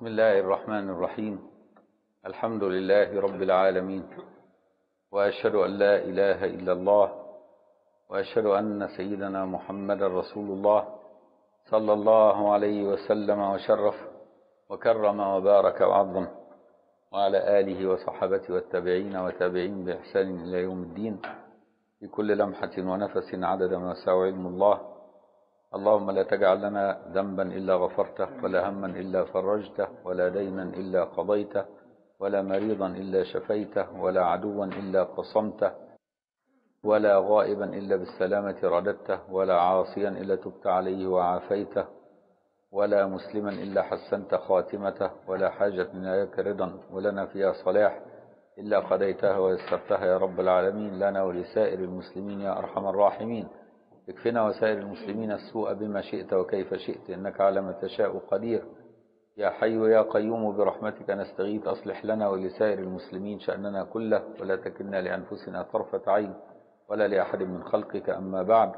بسم الله الرحمن الرحيم الحمد لله رب العالمين وأشهد أن لا إله إلا الله وأشهد أن سيدنا محمد رسول الله صلى الله عليه وسلم وشرف وكرم وبارك وعظم وعلى آله وصحبه والتابعين وتابعين بإحسان إلى يوم الدين في كل لمحة ونفس عدد ما سعى علم الله اللهم لا تجعل لنا ذنبا إلا غفرته ولا هما إلا فرجته ولا دينا إلا قضيته ولا مريضا إلا شفيته ولا عدوا إلا قصمته ولا غائبا إلا بالسلامة رددته ولا عاصيا إلا تبت عليه وعافيته ولا مسلما إلا حسنت خاتمته ولا حاجة من إليك رضا ولنا فيها صلاح إلا قضيتها ويسرتها يا رب العالمين لنا ولسائر المسلمين يا أرحم الراحمين اكفنا وسائر المسلمين السوء بما شئت وكيف شئت إنك على ما تشاء قدير يا حي يا قيوم برحمتك نستغيث أصلح لنا ولسائر المسلمين شأننا كله ولا تكلنا لأنفسنا طرفة عين ولا لأحد من خلقك أما بعد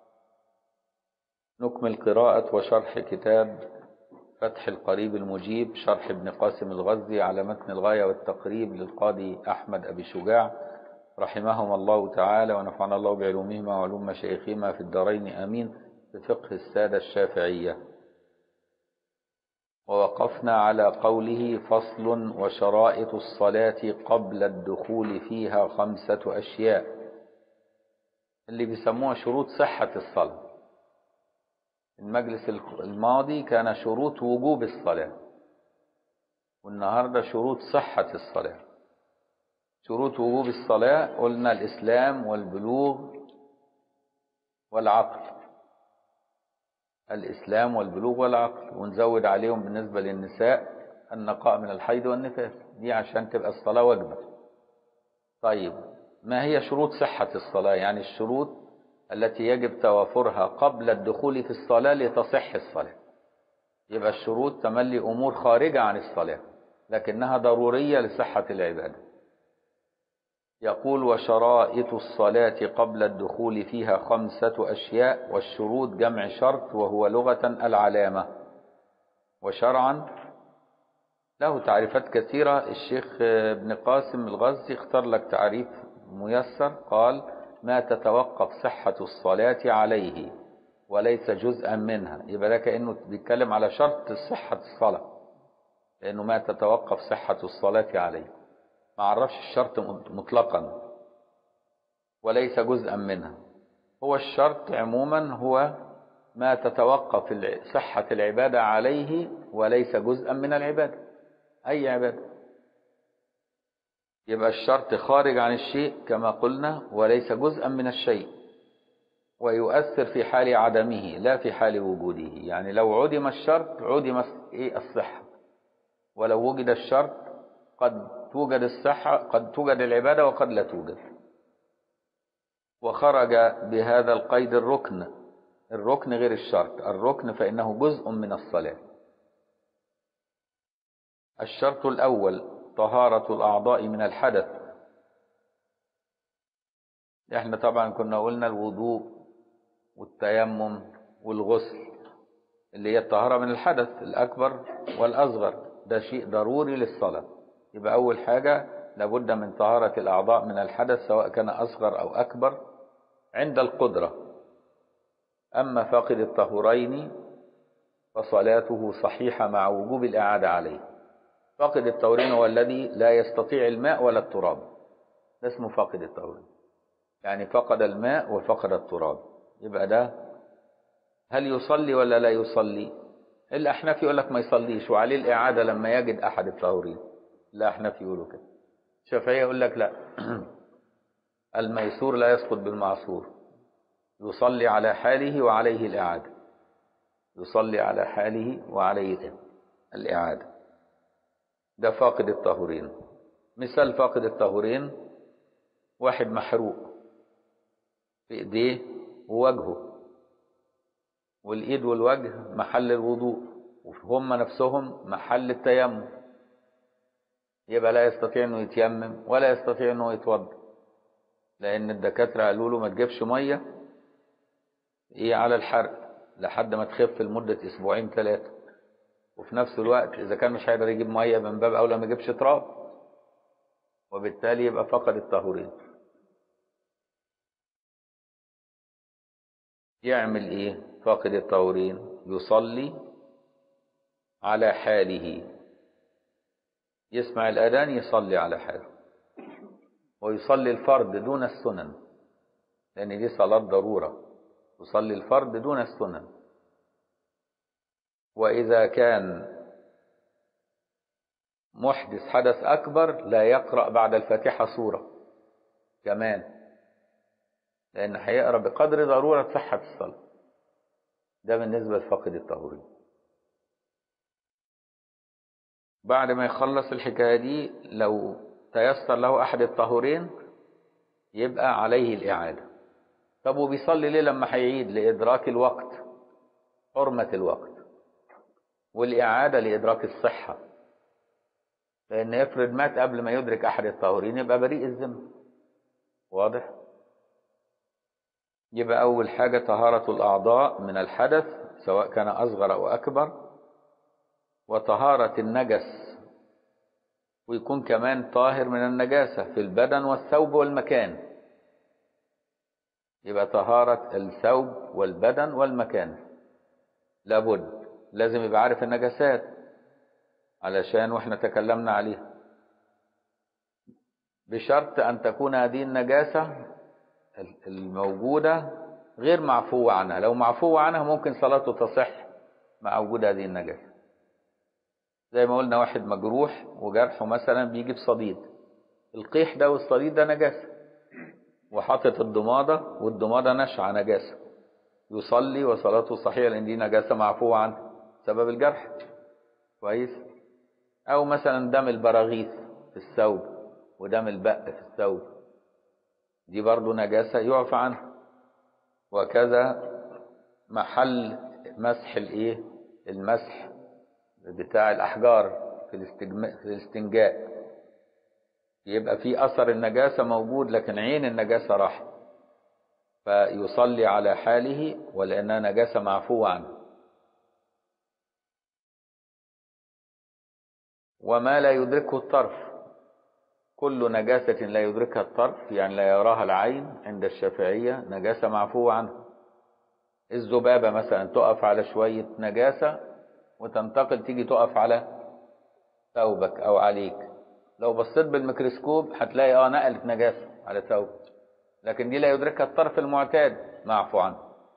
نكمل قراءة وشرح كتاب فتح القريب المجيب شرح ابن قاسم الغزي على متن الغاية والتقريب للقاضي أحمد أبي شجاع رحمهما الله تعالى ونفعنا الله بعلومهما وعلوم مشايخهما في الدارين آمين بفقه السادة الشافعية ووقفنا على قوله فصل وشرائط الصلاة قبل الدخول فيها خمسة أشياء اللي بيسموها شروط صحة الصلاة المجلس الماضي كان شروط وجوب الصلاة والنهاردة شروط صحة الصلاة شروط وجوب الصلاة قلنا الإسلام والبلوغ والعقل الإسلام والبلوغ والعقل ونزود عليهم بالنسبة للنساء النقاء من الحيض والنفاس دي عشان تبقى الصلاة واجبة طيب ما هي شروط صحة الصلاة يعني الشروط التي يجب توافرها قبل الدخول في الصلاة لتصح الصلاة يبقى الشروط تملي أمور خارجة عن الصلاة لكنها ضرورية لصحة العبادة يقول وشرائط الصلاة قبل الدخول فيها خمسة أشياء والشروط جمع شرط وهو لغة العلامة وشرعا له تعريفات كثيرة الشيخ ابن قاسم الغزي اختار لك تعريف ميسر قال ما تتوقف صحة الصلاة عليه وليس جزءا منها يبقى ده كأنه بيتكلم على شرط صحة الصلاة لأنه ما تتوقف صحة الصلاة عليه ما عرفش الشرط مطلقا وليس جزءا منها هو الشرط عموما هو ما تتوقف صحة العبادة عليه وليس جزءا من العبادة أي عبادة يبقى الشرط خارج عن الشيء كما قلنا وليس جزءا من الشيء ويؤثر في حال عدمه لا في حال وجوده يعني لو عدم الشرط عدم ايه الصحة ولو وجد الشرط قد توجد الصحة قد توجد العبادة وقد لا توجد وخرج بهذا القيد الركن الركن غير الشرط الركن فإنه جزء من الصلاة الشرط الأول طهارة الأعضاء من الحدث احنا طبعا كنا قلنا الوضوء والتيمم والغسل اللي هي الطهارة من الحدث الأكبر والأصغر ده شيء ضروري للصلاة يبقى أول حاجة لابد من طهارة الأعضاء من الحدث سواء كان أصغر أو أكبر عند القدرة أما فاقد الطهورين فصلاته صحيحة مع وجوب الإعادة عليه فاقد الطهورين هو الذي لا يستطيع الماء ولا التراب ده اسمه فاقد الطهورين يعني فقد الماء وفقد التراب يبقى ده هل يصلي ولا لا يصلي الأحناف يقول لك ما يصليش وعليه الإعادة لما يجد أحد الطهورين الأحناف يقولوا كده الشافعية يقول لك لا الميسور لا يسقط بالمعصور يصلي على حاله وعليه الإعادة يصلي على حاله وعليه الإعادة ده فاقد الطهورين مثال فاقد الطهورين واحد محروق في ايديه ووجهه والايد والوجه محل الوضوء وهم نفسهم محل التيمم يبقى لا يستطيع انه يتيمم ولا يستطيع انه يتوضا لان الدكاتره قالوا له ما تجيبش ميه ايه على الحرق لحد ما تخف لمده اسبوعين ثلاثه وفي نفس الوقت إذا كان مش هيقدر يجيب مية من باب أولى ما يجيبش تراب وبالتالي يبقى فقد الطهورين يعمل إيه فاقد الطهورين يصلي على حاله يسمع الأذان يصلي على حاله ويصلي الفرد دون السنن لأن دي صلاة ضرورة يصلي الفرد دون السنن وإذا كان محدث حدث أكبر لا يقرأ بعد الفاتحة سورة كمان لأن هيقرأ بقدر ضرورة صحة الصلاة ده بالنسبة لفقد الطهورين بعد ما يخلص الحكاية دي لو تيسر له أحد الطهورين يبقى عليه الإعادة طب وبيصلي ليه لما هيعيد لإدراك الوقت حرمة الوقت والإعادة لإدراك الصحة لأن افرض مات قبل ما يدرك أحد الطهورين يبقى بريء الذمة واضح يبقى أول حاجة طهارة الأعضاء من الحدث سواء كان أصغر أو أكبر وطهارة النجس ويكون كمان طاهر من النجاسة في البدن والثوب والمكان يبقى طهارة الثوب والبدن والمكان لابد لازم يبقى عارف النجاسات علشان واحنا تكلمنا عليها بشرط أن تكون هذه النجاسة الموجودة غير معفو عنها لو معفو عنها ممكن صلاته تصح مع وجود هذه النجاسة زي ما قلنا واحد مجروح وجرحه مثلا بيجيب صديد القيح ده والصديد ده نجاسة وحاطط الضمادة والضمادة نشعة نجاسة يصلي وصلاته صحيحة لأن دي نجاسة معفوة عنها سبب الجرح كويس أو مثلا دم البراغيث في الثوب ودم البق في الثوب دي برضو نجاسة يعفى عنها وكذا محل مسح الايه المسح بتاع الأحجار في الاستجماء في الاستنجاء يبقى في أثر النجاسة موجود لكن عين النجاسة راح فيصلي على حاله ولأنها نجاسة معفوة عنه وما لا يدركه الطرف كل نجاسة لا يدركها الطرف يعني لا يراها العين عند الشافعية نجاسة معفوة عنها الذبابة مثلا تقف على شوية نجاسة وتنتقل تيجي تقف على ثوبك أو عليك لو بصيت بالميكروسكوب هتلاقي اه نقلت نجاسة على ثوبك لكن دي لا يدركها الطرف المعتاد معفو عنه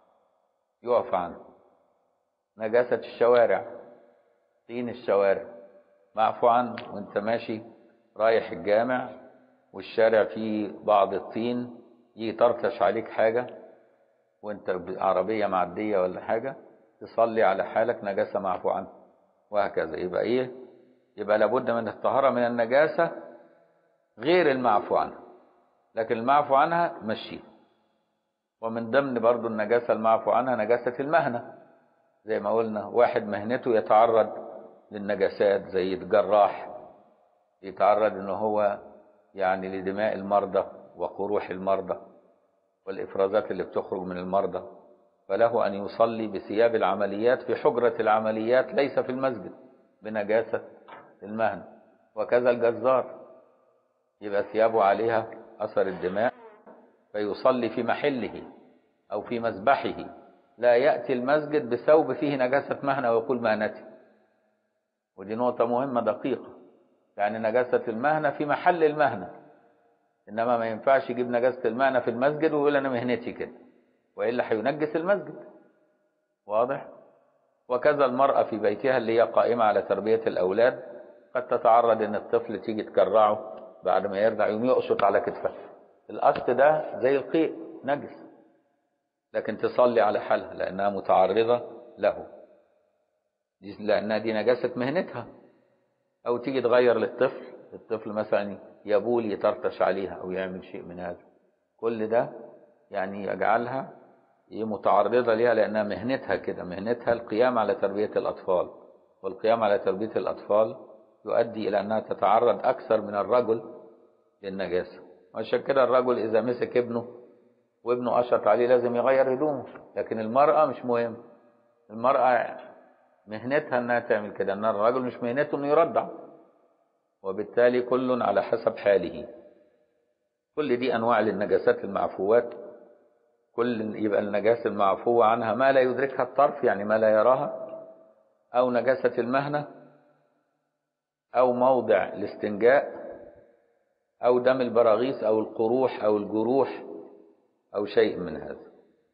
يقف عنه نجاسة الشوارع طين الشوارع معفو عنه وانت ماشي رايح الجامع والشارع فيه بعض الطين يطرطش عليك حاجة وانت عربية معدية ولا حاجة تصلي على حالك نجاسة معفو عنه وهكذا يبقى ايه يبقى لابد من الطهارة من النجاسة غير المعفو عنها لكن المعفو عنها مشي ومن ضمن برضو النجاسة المعفو عنها نجاسة المهنة زي ما قلنا واحد مهنته يتعرض للنجاسات زي الجراح يتعرض ان هو يعني لدماء المرضى وقروح المرضى والافرازات اللي بتخرج من المرضى فله ان يصلي بثياب العمليات في حجرة العمليات ليس في المسجد بنجاسة المهنة وكذا الجزار يبقى ثيابه عليها أثر الدماء فيصلي في محله أو في مذبحه لا يأتي المسجد بثوب فيه نجاسة مهنة ويقول مهنتي ودي نقطة مهمة دقيقة يعني نجاسة المهنة في محل المهنة إنما ما ينفعش يجيب نجاسة المهنة في المسجد ويقول أنا مهنتي كده وإلا هينجس المسجد واضح وكذا المرأة في بيتها اللي هي قائمة على تربية الأولاد قد تتعرض إن الطفل تيجي تكرعه بعد ما يرجع يوم يقشط على كتفها القشط ده زي القيء نجس لكن تصلي على حالها لأنها متعرضة له لأنها دي نجاسة مهنتها أو تيجي تغير للطفل الطفل مثلا يبول يطرطش عليها أو يعمل شيء من هذا كل ده يعني يجعلها متعرضة ليها لأنها مهنتها كده مهنتها القيام على تربية الأطفال والقيام على تربية الأطفال يؤدي إلى أنها تتعرض أكثر من الرجل للنجاسة وعشان كده الرجل إذا مسك ابنه وابنه قشط عليه لازم يغير هدومه لكن المرأة مش مهم المرأة مهنتها انها تعمل كده ان الرجل مش مهنته انه يرضع وبالتالي كل على حسب حاله كل دي انواع للنجاسات المعفوات كل يبقى النجاسة المعفوة عنها ما لا يدركها الطرف يعني ما لا يراها أو نجاسة المهنة أو موضع الاستنجاء أو دم البراغيث أو القروح أو الجروح أو شيء من هذا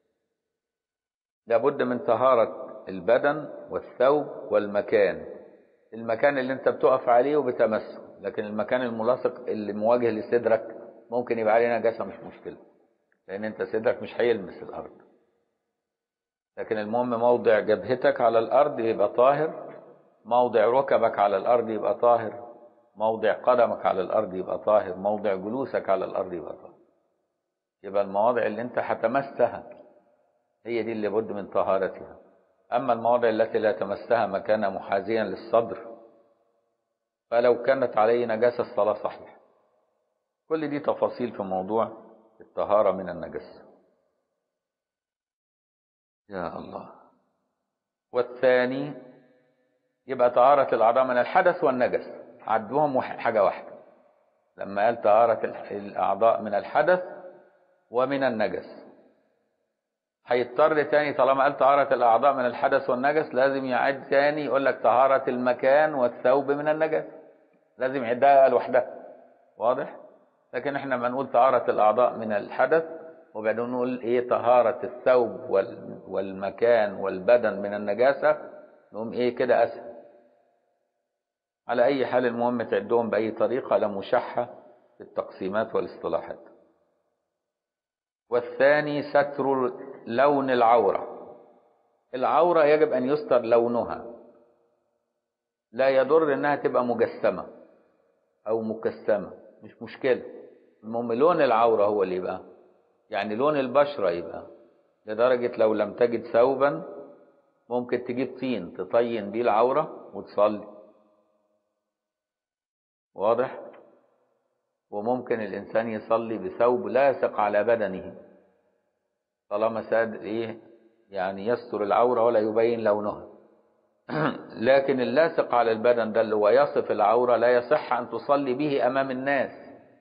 لابد من طهارة البدن والثوب والمكان المكان اللي انت بتقف عليه وبتمسه لكن المكان الملاصق اللي مواجه لصدرك ممكن يبقى عليه نجاسة مش مشكلة لأن أنت صدرك مش هيلمس الأرض لكن المهم موضع جبهتك على الأرض يبقى طاهر موضع ركبك على الأرض يبقى طاهر موضع قدمك على الأرض يبقى طاهر موضع جلوسك على الأرض يبقى طاهر يبقى المواضع اللي أنت هتمسها هي دي اللي بد من طهارتها أما المواضع التي لا تمسها مكان محاذيا للصدر فلو كانت عليه نجاسة الصلاة صحيح كل دي تفاصيل في موضوع الطهارة من النجس يا الله والثاني يبقى طهارة الأعضاء من الحدث والنجس عدوهم حاجة واحدة لما قال طهارة الأعضاء من الحدث ومن النجس هيضطر تاني طالما قال طهارة الأعضاء من الحدث والنجس لازم يعد تاني يقول لك طهارة المكان والثوب من النجس لازم يعدها لوحدها واضح؟ لكن احنا ما نقول طهارة الأعضاء من الحدث وبعدين نقول ايه طهارة الثوب والمكان والبدن من النجاسة نقوم ايه كده أسهل على أي حال المهم تعدهم بأي طريقة لا مشحة في التقسيمات والاصطلاحات والثاني ستر لون العورة العورة يجب أن يستر لونها لا يضر انها تبقى مجسمة او مكسمة مش مشكلة المهم لون العورة هو اللي يبقى يعني لون البشرة يبقى لدرجة لو لم تجد ثوبا ممكن تجيب طين تطين بيه العورة وتصلي واضح وممكن الإنسان يصلي بثوب لاصق على بدنه طالما ساد إيه يعني يستر العورة ولا يبين لونها لكن اللاصق على البدن ده اللي هو يصف العورة لا يصح أن تصلي به أمام الناس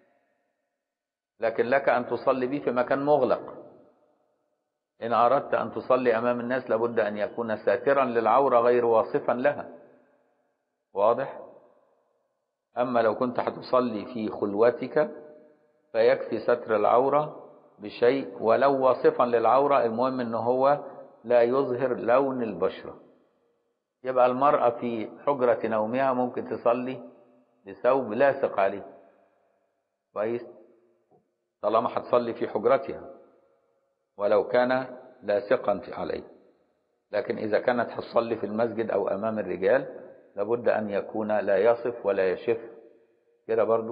لكن لك أن تصلي به في مكان مغلق إن أردت أن تصلي أمام الناس لابد أن يكون ساترا للعورة غير واصفا لها واضح أما لو كنت هتصلي في خلوتك فيكفي ستر العورة بشيء ولو واصفا للعورة المهم أنه هو لا يظهر لون البشرة يبقى المرأة في حجرة نومها ممكن تصلي بثوب لاصق عليه كويس طالما هتصلي في حجرتها ولو كان لاصقا عليه لكن إذا كانت هتصلي في المسجد أو أمام الرجال لابد أن يكون لا يصف ولا يشف كده برضو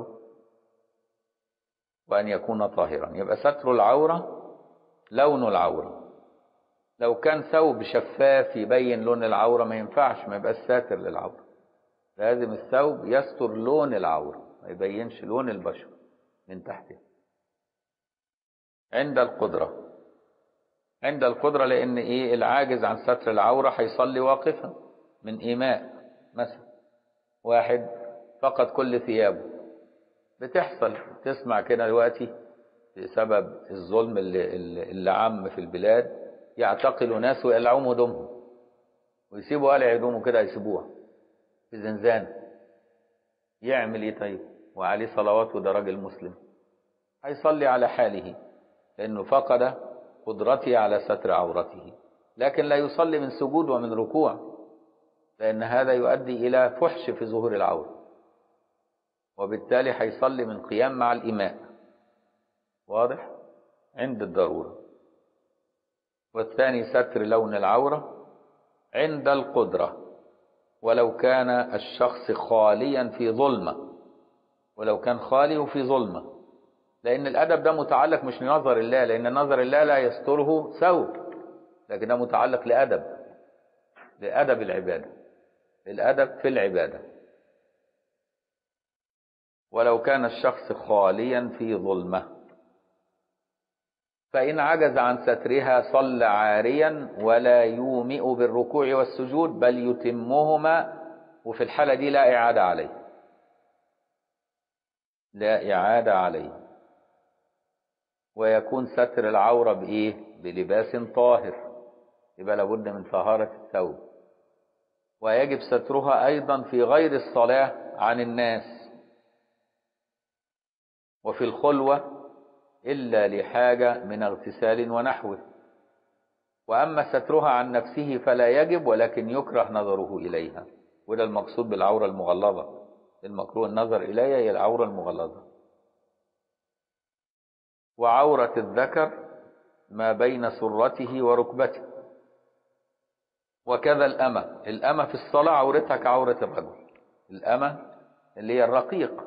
وأن يكون طاهرا يبقى ستر العورة لون العورة لو كان ثوب شفاف يبين لون العورة ما ينفعش ما يبقاش ساتر للعورة لازم الثوب يستر لون العورة ما يبينش لون البشر من تحته عند القدرة عند القدرة لأن إيه العاجز عن ستر العورة هيصلي واقفا من إيماء مثلا واحد فقد كل ثيابه بتحصل تسمع كده دلوقتي بسبب الظلم اللي, اللي عم في البلاد يعتقلوا ناس ويقلعوهم هدومهم ويسيبوا قلع هدومه كده يسيبوها في زنزانة يعمل ايه طيب وعليه صلوات وده راجل مسلم هيصلي على حاله لأنه فقد قدرته على ستر عورته لكن لا يصلي من سجود ومن ركوع لأن هذا يؤدي إلى فحش في ظهور العورة وبالتالي هيصلي من قيام مع الإماء واضح عند الضرورة والثاني ستر لون العورة عند القدرة ولو كان الشخص خاليا في ظلمة ولو كان خالي وفي ظلمة لأن الأدب ده متعلق مش لنظر الله لأن نظر الله لا يستره ثوب لكن ده متعلق لأدب لأدب العبادة الأدب في العبادة ولو كان الشخص خاليا في ظلمة فإن عجز عن سترها صلى عاريا ولا يومئ بالركوع والسجود بل يتمهما وفي الحالة دي لا إعادة عليه لا إعادة عليه ويكون ستر العورة بإيه بلباس طاهر يبقى لابد من طهارة الثوب ويجب سترها أيضا في غير الصلاة عن الناس وفي الخلوة إلا لحاجة من اغتسال ونحوه وأما سترها عن نفسه فلا يجب ولكن يكره نظره إليها وده المقصود بالعورة المغلظة المكروه النظر إليها هي العورة المغلظة وعورة الذكر ما بين سرته وركبته وكذا الأمة الأمة في الصلاة عورتها كعورة الرجل الأمة اللي هي الرقيق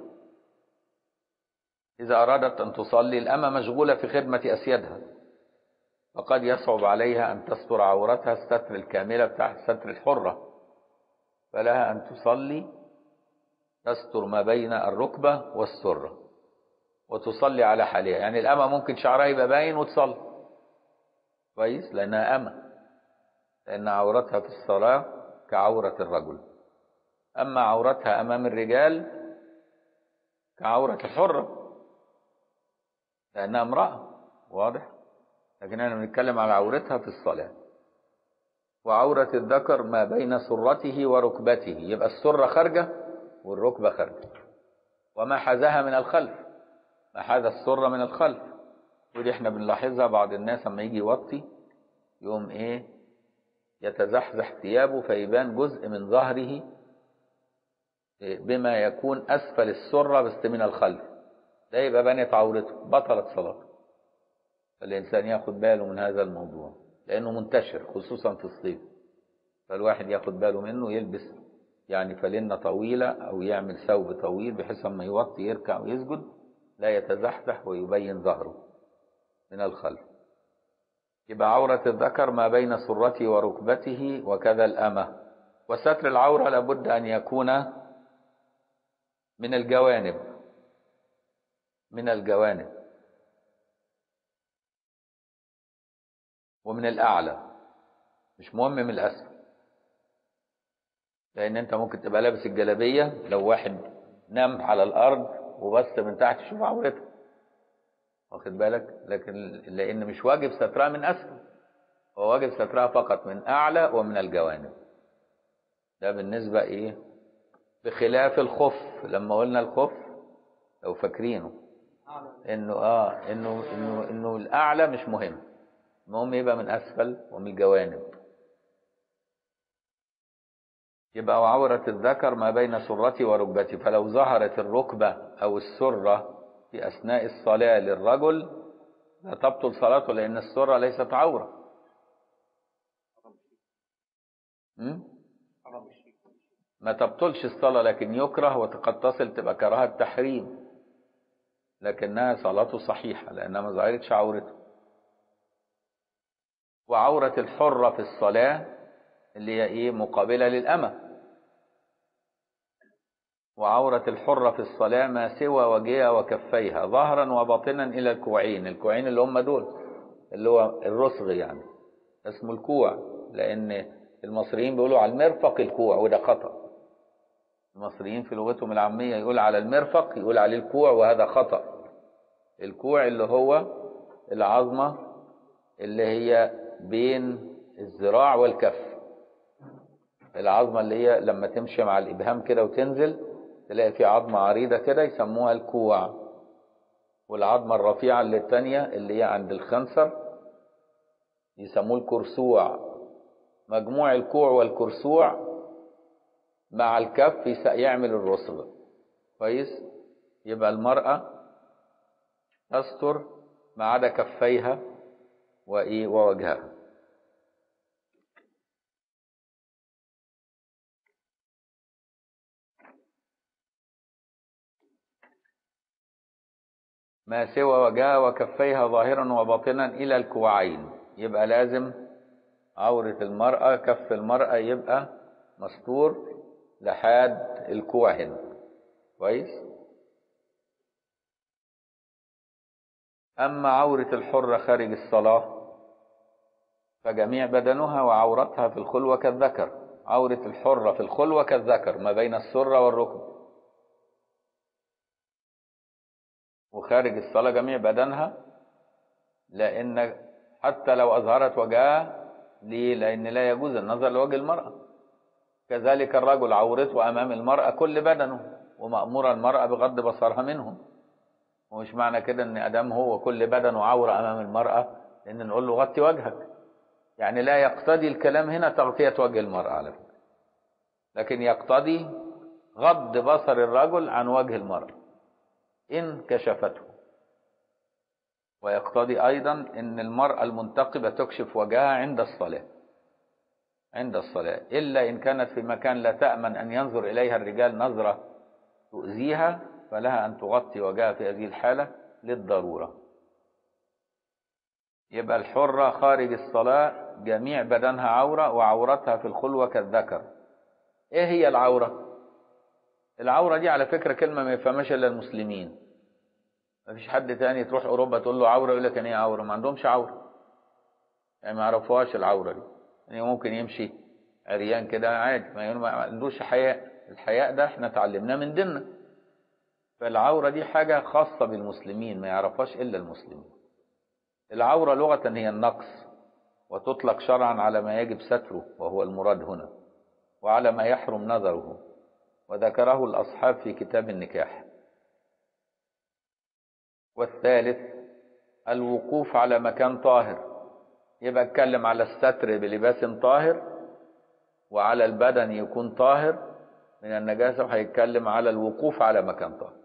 إذا أرادت أن تصلي الأمة مشغولة في خدمة أسيادها فقد يصعب عليها أن تستر عورتها الستر الكاملة بتاع ستر الحرة فلها أن تصلي تستر ما بين الركبة والسرة وتصلي على حالها يعني الأمة ممكن شعرها يبقى باين وتصلي كويس لأنها أمة لأن عورتها في الصلاة كعورة الرجل أما عورتها أمام الرجال كعورة الحرة لأنها امرأة واضح لكن أنا بنتكلم على عورتها في الصلاة وعورة الذكر ما بين سرته وركبته يبقى السرة خارجة والركبة خارجة وما حذاها من الخلف ما حذا السرة من الخلف ودي احنا بنلاحظها بعض الناس لما يجي يوطي يقوم ايه يتزحزح ثيابه فيبان جزء من ظهره بما يكون أسفل السرة بس من الخلف ده يبقى بنت عورته بطلت صلاته فالإنسان ياخد باله من هذا الموضوع لأنه منتشر خصوصا في الصيف فالواحد ياخد باله منه يلبس يعني فلنة طويلة أو يعمل ثوب طويل بحيث لما يوطي يركع ويسجد لا يتزحزح ويبين ظهره من الخلف يبقى عورة الذكر ما بين سرته وركبته وكذا الأمة وستر العورة لابد أن يكون من الجوانب من الجوانب ومن الأعلى مش مهم من الأسفل لأن أنت ممكن تبقى لابس الجلابية لو واحد نام على الأرض وبس من تحت شوف عورته واخد بالك لكن لأن مش واجب سترها من أسفل هو واجب سترها فقط من أعلى ومن الجوانب ده بالنسبة إيه بخلاف الخف لما قلنا الخف لو فاكرينه انه اه انه انه انه الاعلى مش مهم المهم يبقى من اسفل ومن الجوانب يبقى وعورة الذكر ما بين سرته وركبته فلو ظهرت الركبة او السرة في اثناء الصلاة للرجل لا تبطل صلاته لان السرة ليست عورة م? ما تبطلش الصلاة لكن يكره وقد تصل تبقى كراهة تحريم لكنها صلاته صحيحة لأنها ما ظهرتش عورته وعورة الحرة في الصلاة اللي هي إيه مقابلة للأمة وعورة الحرة في الصلاة ما سوى وجهها وكفيها ظهرا وباطنا إلى الكوعين الكوعين اللي هم دول اللي هو الرسغ يعني اسمه الكوع لأن المصريين بيقولوا على المرفق الكوع وده خطأ المصريين في لغتهم العامية يقول على المرفق يقول عليه الكوع وهذا خطأ الكوع اللي هو العظمة اللي هي بين الذراع والكف العظمة اللي هي لما تمشي مع الإبهام كده وتنزل تلاقي في عظمة عريضة كده يسموها الكوع والعظمة الرفيعة اللي التانية اللي هي عند الخنصر يسموه الكرسوع مجموع الكوع والكرسوع مع الكف يعمل الرسغ كويس يبقى المرأة تستر ما عدا كفيها وإيه ووجهها ما سوى وجهها وكفيها ظاهرا وباطنا إلى الكوعين يبقى لازم عورة المرأة كف المرأة يبقى مستور لحد الكوع هنا كويس أما عورة الحرة خارج الصلاة فجميع بدنها وعورتها في الخلوة كالذكر عورة الحرة في الخلوة كالذكر ما بين السرة والركب وخارج الصلاة جميع بدنها لأن حتى لو أظهرت وجهها ليه؟ لأن لا يجوز النظر لوجه المرأة كذلك الرجل عورته أمام المرأة كل بدنه ومأمورة المرأة بغض بصرها منهم ومش معنى كده ان ادم هو كل بدنه عوره امام المراه ان نقول له غطي وجهك يعني لا يقتضي الكلام هنا تغطيه وجه المراه على فكره لكن يقتضي غض بصر الرجل عن وجه المراه ان كشفته ويقتضي ايضا ان المراه المنتقبه تكشف وجهها عند الصلاه عند الصلاه الا ان كانت في مكان لا تامن ان ينظر اليها الرجال نظره تؤذيها فلها أن تغطي وجهها في هذه الحالة للضرورة يبقى الحرة خارج الصلاة جميع بدنها عورة وعورتها في الخلوة كالذكر ايه هي العورة العورة دي على فكرة كلمة ما يفهمهاش الا المسلمين ما فيش حد تاني تروح اوروبا تقول له عورة يقول لك يعني ايه عورة ما عندهمش عورة يعني ما يعرفوهاش العورة دي يعني ممكن يمشي عريان كده عادي ما عندوش حياء الحياء ده احنا اتعلمناه من ديننا فالعورة دي حاجة خاصة بالمسلمين ما يعرفهاش إلا المسلمين العورة لغة هي النقص وتطلق شرعا على ما يجب ستره وهو المراد هنا وعلى ما يحرم نظره وذكره الأصحاب في كتاب النكاح والثالث الوقوف على مكان طاهر يبقى اتكلم على الستر بلباس طاهر وعلى البدن يكون طاهر من النجاسة وهيتكلم على الوقوف على مكان طاهر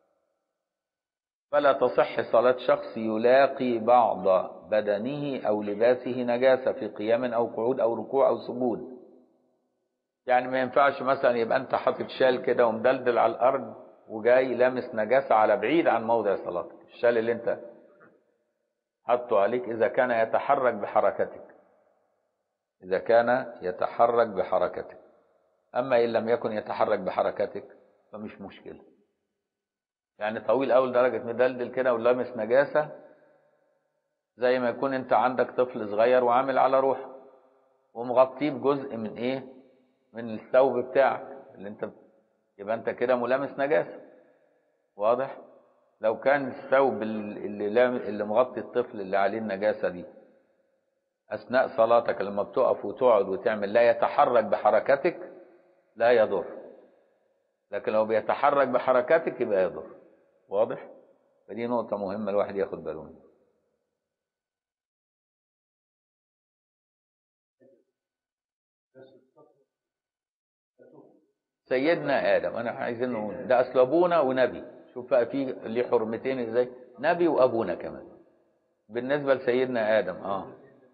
فلا تصح صلاة شخص يلاقي بعض بدنه أو لباسه نجاسة في قيام أو قعود أو ركوع أو سجود يعني ما ينفعش مثلا يبقى أنت حاطط شال كده ومدلدل على الأرض وجاي لامس نجاسة على بعيد عن موضع صلاتك الشال اللي أنت حطه عليك إذا كان يتحرك بحركتك إذا كان يتحرك بحركتك أما إن لم يكن يتحرك بحركتك فمش مشكلة يعني طويل أول درجة مدلدل كده ولامس نجاسة زي ما يكون أنت عندك طفل صغير وعامل على روحه ومغطيه بجزء من إيه؟ من الثوب بتاعك اللي أنت يبقى أنت كده ملامس نجاسة واضح؟ لو كان الثوب اللي لام... اللي مغطي الطفل اللي عليه النجاسة دي أثناء صلاتك لما بتقف وتقعد وتعمل لا يتحرك بحركتك لا يضر لكن لو بيتحرك بحركاتك يبقى يضر واضح فدي نقطة مهمة الواحد ياخد باله منها سيدنا آدم أنا عايزين نقول ده أصل أبونا ونبي شوف بقى في ليه حرمتين إزاي نبي وأبونا كمان بالنسبة لسيدنا آدم آه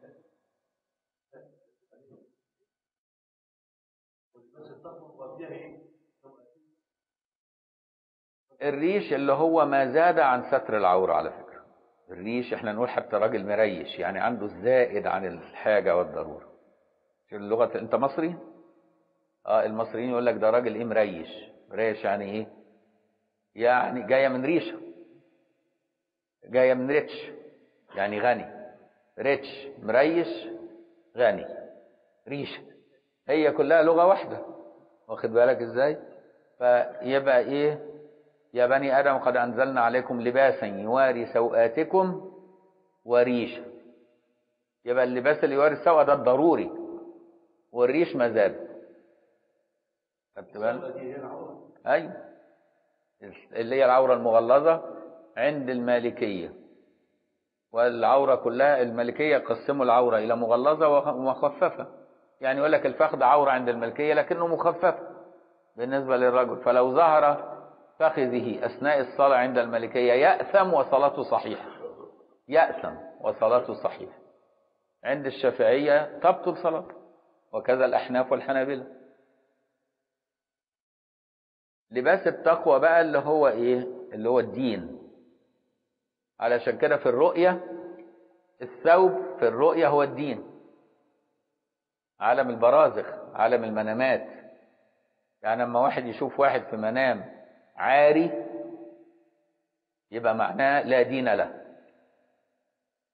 الريش اللي هو ما زاد عن ستر العورة على فكرة الريش احنا نقول حتى راجل مريش يعني عنده الزائد عن الحاجة والضرورة في اللغة انت مصري اه المصريين يقول لك ده راجل ايه مريش مريش يعني ايه يعني جاية من ريشة جاية من ريتش يعني غني ريتش مريش غني ريشة هي كلها لغة واحدة واخد بالك ازاي فيبقى ايه يا بني ادم قد انزلنا عليكم لباسا يواري سوآتكم وريشا يبقى اللباس اللي يواري السوء ده الضروري والريش ما زال خدت بالك ايوه اللي هي العوره المغلظه عند المالكيه والعوره كلها المالكيه قسموا العوره الى مغلظه ومخففه يعني يقول لك الفخذ عوره عند المالكيه لكنه مخفف بالنسبه للرجل فلو ظهر فخذه أثناء الصلاة عند الملكية يأثم وصلاته صحيحة يأثم وصلاته صحيحة عند الشافعية تبطل صلاته وكذا الأحناف والحنابلة لباس التقوى بقى اللي هو إيه اللي هو الدين علشان كده في الرؤية الثوب في الرؤية هو الدين عالم البرازخ عالم المنامات يعني لما واحد يشوف واحد في منام عاري يبقى معناه لا دين له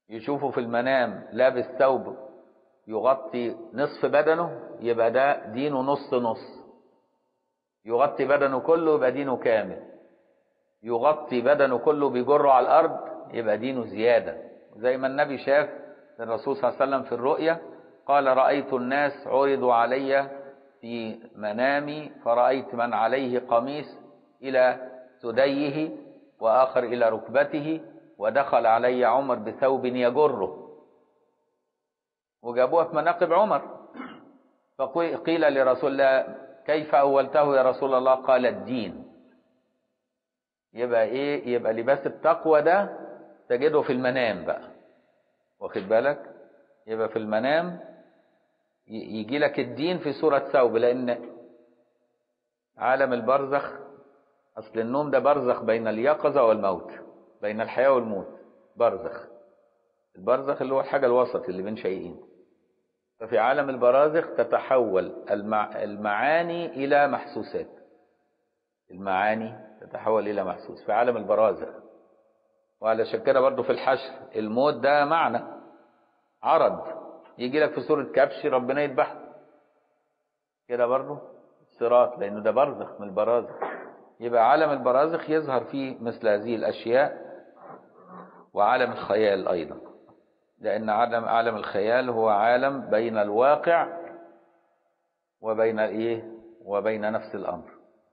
يشوفه في المنام لابس ثوب يغطي نصف بدنه يبقى ده دينه نص نص يغطي بدنه كله يبقى دينه كامل يغطي بدنه كله بيجره على الأرض يبقى دينه زيادة زي ما النبي شاف الرسول صلى الله عليه وسلم في الرؤيا قال رأيت الناس عرضوا علي في منامي فرأيت من عليه قميص إلى ثديه وآخر إلى ركبته ودخل علي عمر بثوب يجره وجابوها في مناقب عمر فقيل لرسول الله كيف أولته يا رسول الله قال الدين يبقى إيه يبقى لباس التقوى ده تجده في المنام بقى واخد بالك يبقى في المنام يجي لك الدين في صورة ثوب لأن عالم البرزخ أصل النوم ده برزخ بين اليقظة والموت بين الحياة والموت برزخ البرزخ اللي هو الحاجة الوسط اللي بين شيئين ففي عالم البرازخ تتحول المع... المعاني إلى محسوسات المعاني تتحول إلى محسوس في عالم البرازخ وعلى كده برضه في الحشر الموت ده معنى عرض يجي لك في صورة كبش ربنا يذبحه كده برضه صراط لأنه ده برزخ من البرازخ يبقى عالم البرازخ يظهر فيه مثل هذه الأشياء وعالم الخيال أيضا لأن عالم عالم الخيال هو عالم بين الواقع وبين إيه وبين نفس الأمر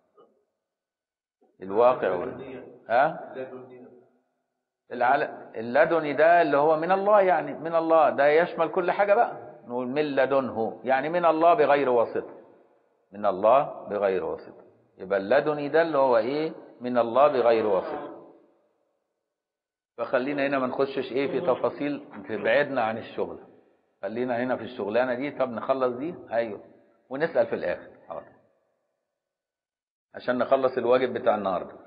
الواقع وال... ها العالم اللدني ده اللي هو من الله يعني من الله ده يشمل كل حاجة بقى نقول من لدنه يعني من الله بغير واسطة من الله بغير واسطة يبقى اللدني ده اللي هو ايه من الله بغير واسطة فخلينا هنا ما نخشش ايه في تفاصيل تبعدنا عن الشغل خلينا هنا في الشغلانة دي طب نخلص دي ايوه ونسأل في الاخر حاضر عشان نخلص الواجب بتاع النهارده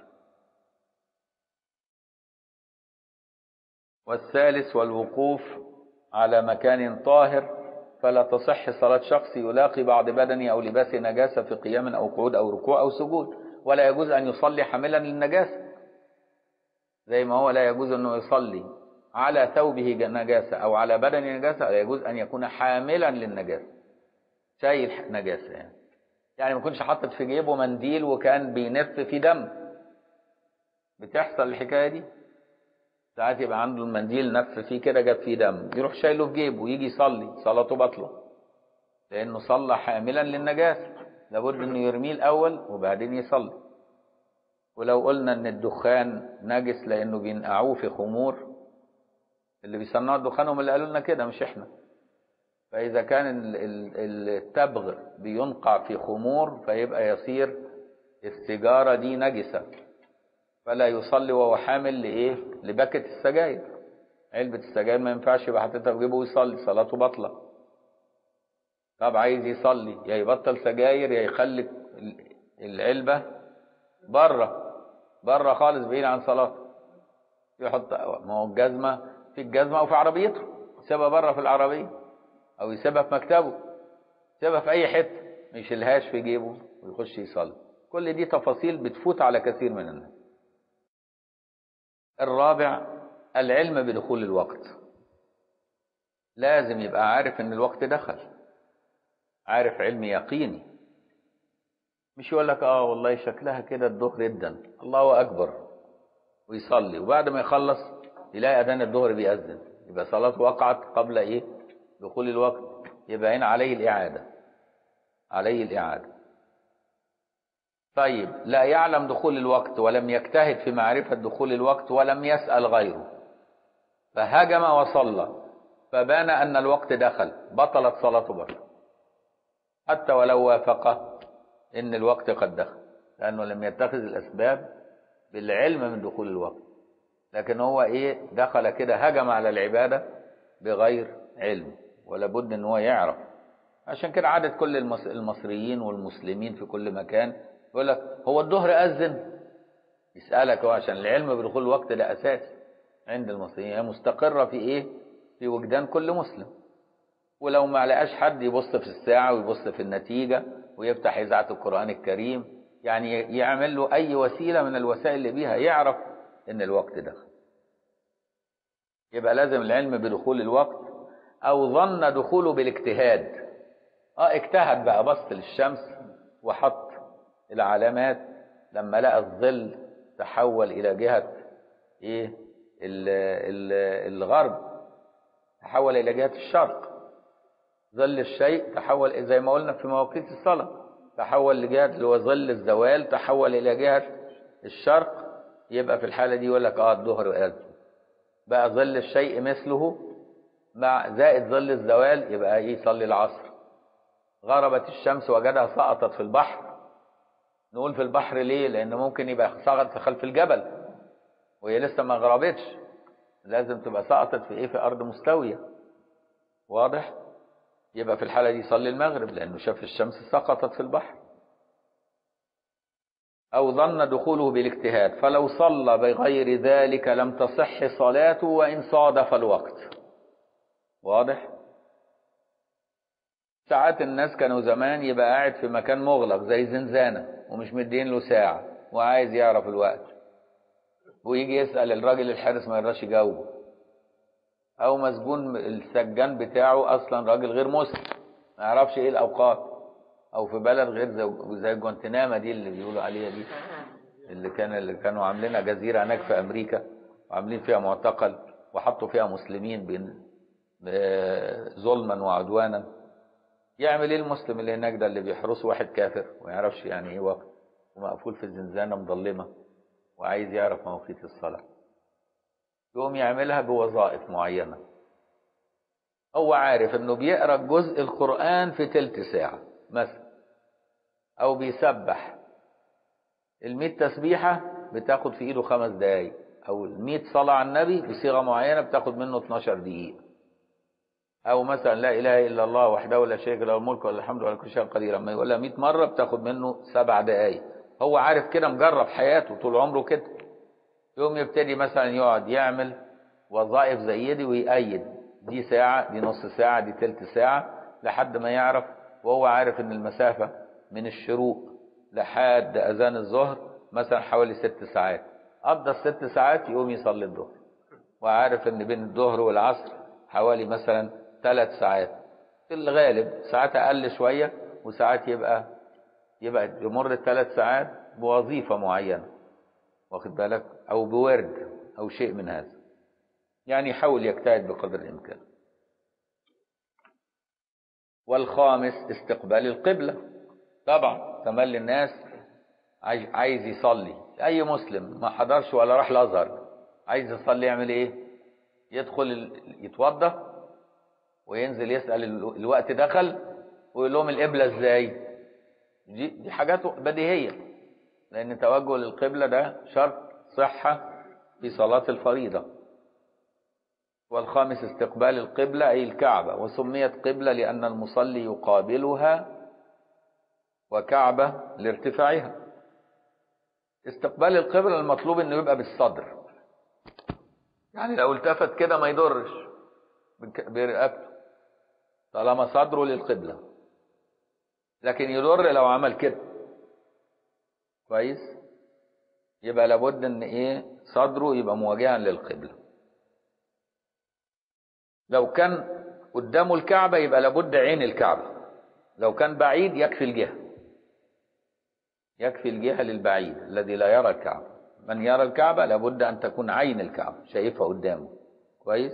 والثالث والوقوف على مكان طاهر فلا تصح صلاة شخص يلاقي بعض بدنه أو لباسه نجاسة في قيام أو قعود أو ركوع أو سجود ولا يجوز أن يصلي حاملا للنجاسة زي ما هو لا يجوز أنه يصلي على ثوبه نجاسة أو على بدنه نجاسة لا يجوز أن يكون حاملا للنجاسة شايل نجاسة يعني يعني ما يكونش حاطط في جيبه منديل وكان بينف في دم بتحصل الحكاية دي ساعات يبقى عنده المنديل نف فيه كده جاب فيه دم يروح شايله في جيبه ويجي يصلي صلاته باطله لانه صلى حاملا للنجاسه لابد انه يرميه الاول وبعدين يصلي ولو قلنا ان الدخان نجس لانه بينقعوه في خمور اللي بيصنعوا الدخان هم اللي قالوا لنا كده مش احنا فاذا كان التبغ بينقع في خمور فيبقى يصير السيجاره دي نجسه فلا يصلي وهو حامل لايه لبكة السجاير علبة السجاير ما ينفعش يبقى حاططها في جيبه ويصلي صلاته باطلة طب عايز يصلي يا يبطل سجاير يا يخلي العلبة بره بره خالص بعيد عن صلاته يحط ما هو الجزمة في الجزمة أو في عربيته يسيبها بره في العربية أو يسيبها في مكتبه يسيبها في أي حتة ما يشيلهاش في جيبه ويخش يصلي كل دي تفاصيل بتفوت على كثير من الناس الرابع العلم بدخول الوقت لازم يبقى عارف ان الوقت دخل عارف علم يقيني مش يقول لك اه والله شكلها كده الظهر جدا الله اكبر ويصلي وبعد ما يخلص يلاقي اذان الظهر بيأذن يبقى صلاته وقعت قبل ايه دخول الوقت يبقى هنا عليه الاعاده عليه الاعاده طيب لا يعلم دخول الوقت ولم يجتهد في معرفة دخول الوقت ولم يسأل غيره فهجم وصلى فبان أن الوقت دخل بطلت صلاته برضه حتى ولو وافق أن الوقت قد دخل لأنه لم يتخذ الأسباب بالعلم من دخول الوقت لكن هو إيه دخل كده هجم على العبادة بغير علم ولا بد أن هو يعرف عشان كده عادة كل المصريين والمسلمين في كل مكان يقول لك هو الظهر أذن يسألك هو عشان العلم بدخول الوقت ده أساسي عند المصريين هي مستقرة في إيه؟ في وجدان كل مسلم ولو ما لقاش حد يبص في الساعة ويبص في النتيجة ويفتح إذاعة القرآن الكريم يعني يعمل له أي وسيلة من الوسائل اللي بيها يعرف إن الوقت دخل يبقى لازم العلم بدخول الوقت او ظن دخوله بالاجتهاد اه اجتهد بقى بص للشمس وحط العلامات لما لقى الظل تحول الى جهة ايه ال ال الغرب تحول الى جهة الشرق ظل الشيء تحول زي ما قلنا في مواقيت الصلاة تحول لجهة اللي هو ظل الزوال تحول الى جهة الشرق يبقى في الحالة دي يقول لك اه الظهر أذن بقى ظل الشيء مثله مع زائد ظل الزوال يبقى ايه يصلي العصر غربت الشمس وجدها سقطت في البحر نقول في البحر ليه لان ممكن يبقى سقط في خلف الجبل وهي لسه ما غربتش لازم تبقى سقطت في ايه في ارض مستويه واضح يبقى في الحاله دي يصلي المغرب لانه شاف الشمس سقطت في البحر او ظن دخوله بالاجتهاد فلو صلى بغير ذلك لم تصح صلاته وان صادف الوقت واضح ساعات الناس كانوا زمان يبقى قاعد في مكان مغلق زي زنزانة ومش مدين له ساعة وعايز يعرف الوقت ويجي يسأل الراجل الحارس ما يرضاش يجاوبه أو مسجون السجان بتاعه أصلا راجل غير مسلم ما يعرفش إيه الأوقات أو في بلد غير زي, زي جوانتناما دي اللي بيقولوا عليها دي اللي كان اللي كانوا عاملينها جزيرة هناك في أمريكا وعاملين فيها معتقل وحطوا فيها مسلمين بين ظلما وعدوانا يعمل ايه المسلم اللي هناك ده اللي بيحرسه واحد كافر وما يعرفش يعني ايه وقت ومقفول في الزنزانه مظلمه وعايز يعرف مواقيت الصلاه يقوم يعملها بوظائف معينه هو عارف انه بيقرا جزء القران في تلت ساعه مثلا او بيسبح الميت تسبيحه بتاخد في ايده خمس دقايق او الميت صلاه على النبي بصيغه معينه بتاخد منه 12 دقيقه او مثلا لا اله الا الله وحده لا شريك له الملك وله الحمد ولا كل شيء قدير لما يقولها 100 مره بتاخد منه سبع دقائق هو عارف كده مجرب حياته طول عمره كده يوم يبتدي مثلا يقعد يعمل وظائف زي دي ويأيد دي ساعة دي نص ساعة دي تلت ساعة لحد ما يعرف وهو عارف ان المسافة من الشروق لحد اذان الظهر مثلا حوالي ست ساعات قضى الست ساعات يقوم يصلي الظهر وعارف ان بين الظهر والعصر حوالي مثلا ثلاث ساعات في الغالب ساعات اقل شويه وساعات يبقى يبقى يمر الثلاث ساعات بوظيفه معينه واخد بالك او بورد او شيء من هذا يعني يحاول يجتهد بقدر الامكان والخامس استقبال القبله طبعا تملي الناس عايز يصلي اي مسلم ما حضرش ولا راح الازهر عايز يصلي يعمل ايه يدخل يتوضا وينزل يسأل الوقت دخل ويقول لهم القبلة ازاي دي, دي حاجات بديهية لأن توجه للقبلة ده شرط صحة في صلاة الفريضة والخامس استقبال القبلة أي الكعبة وسميت قبلة لأن المصلي يقابلها وكعبة لارتفاعها استقبال القبلة المطلوب انه يبقى بالصدر يعني لو التفت كده ما يضرش برقبته طالما صدره للقبلة لكن يضر لو عمل كده كويس يبقى لابد ان ايه صدره يبقى مواجها للقبلة لو كان قدامه الكعبة يبقى لابد عين الكعبة لو كان بعيد يكفي الجهة يكفي الجهة للبعيد الذي لا يرى الكعبة من يرى الكعبة لابد أن تكون عين الكعبة شايفها قدامه كويس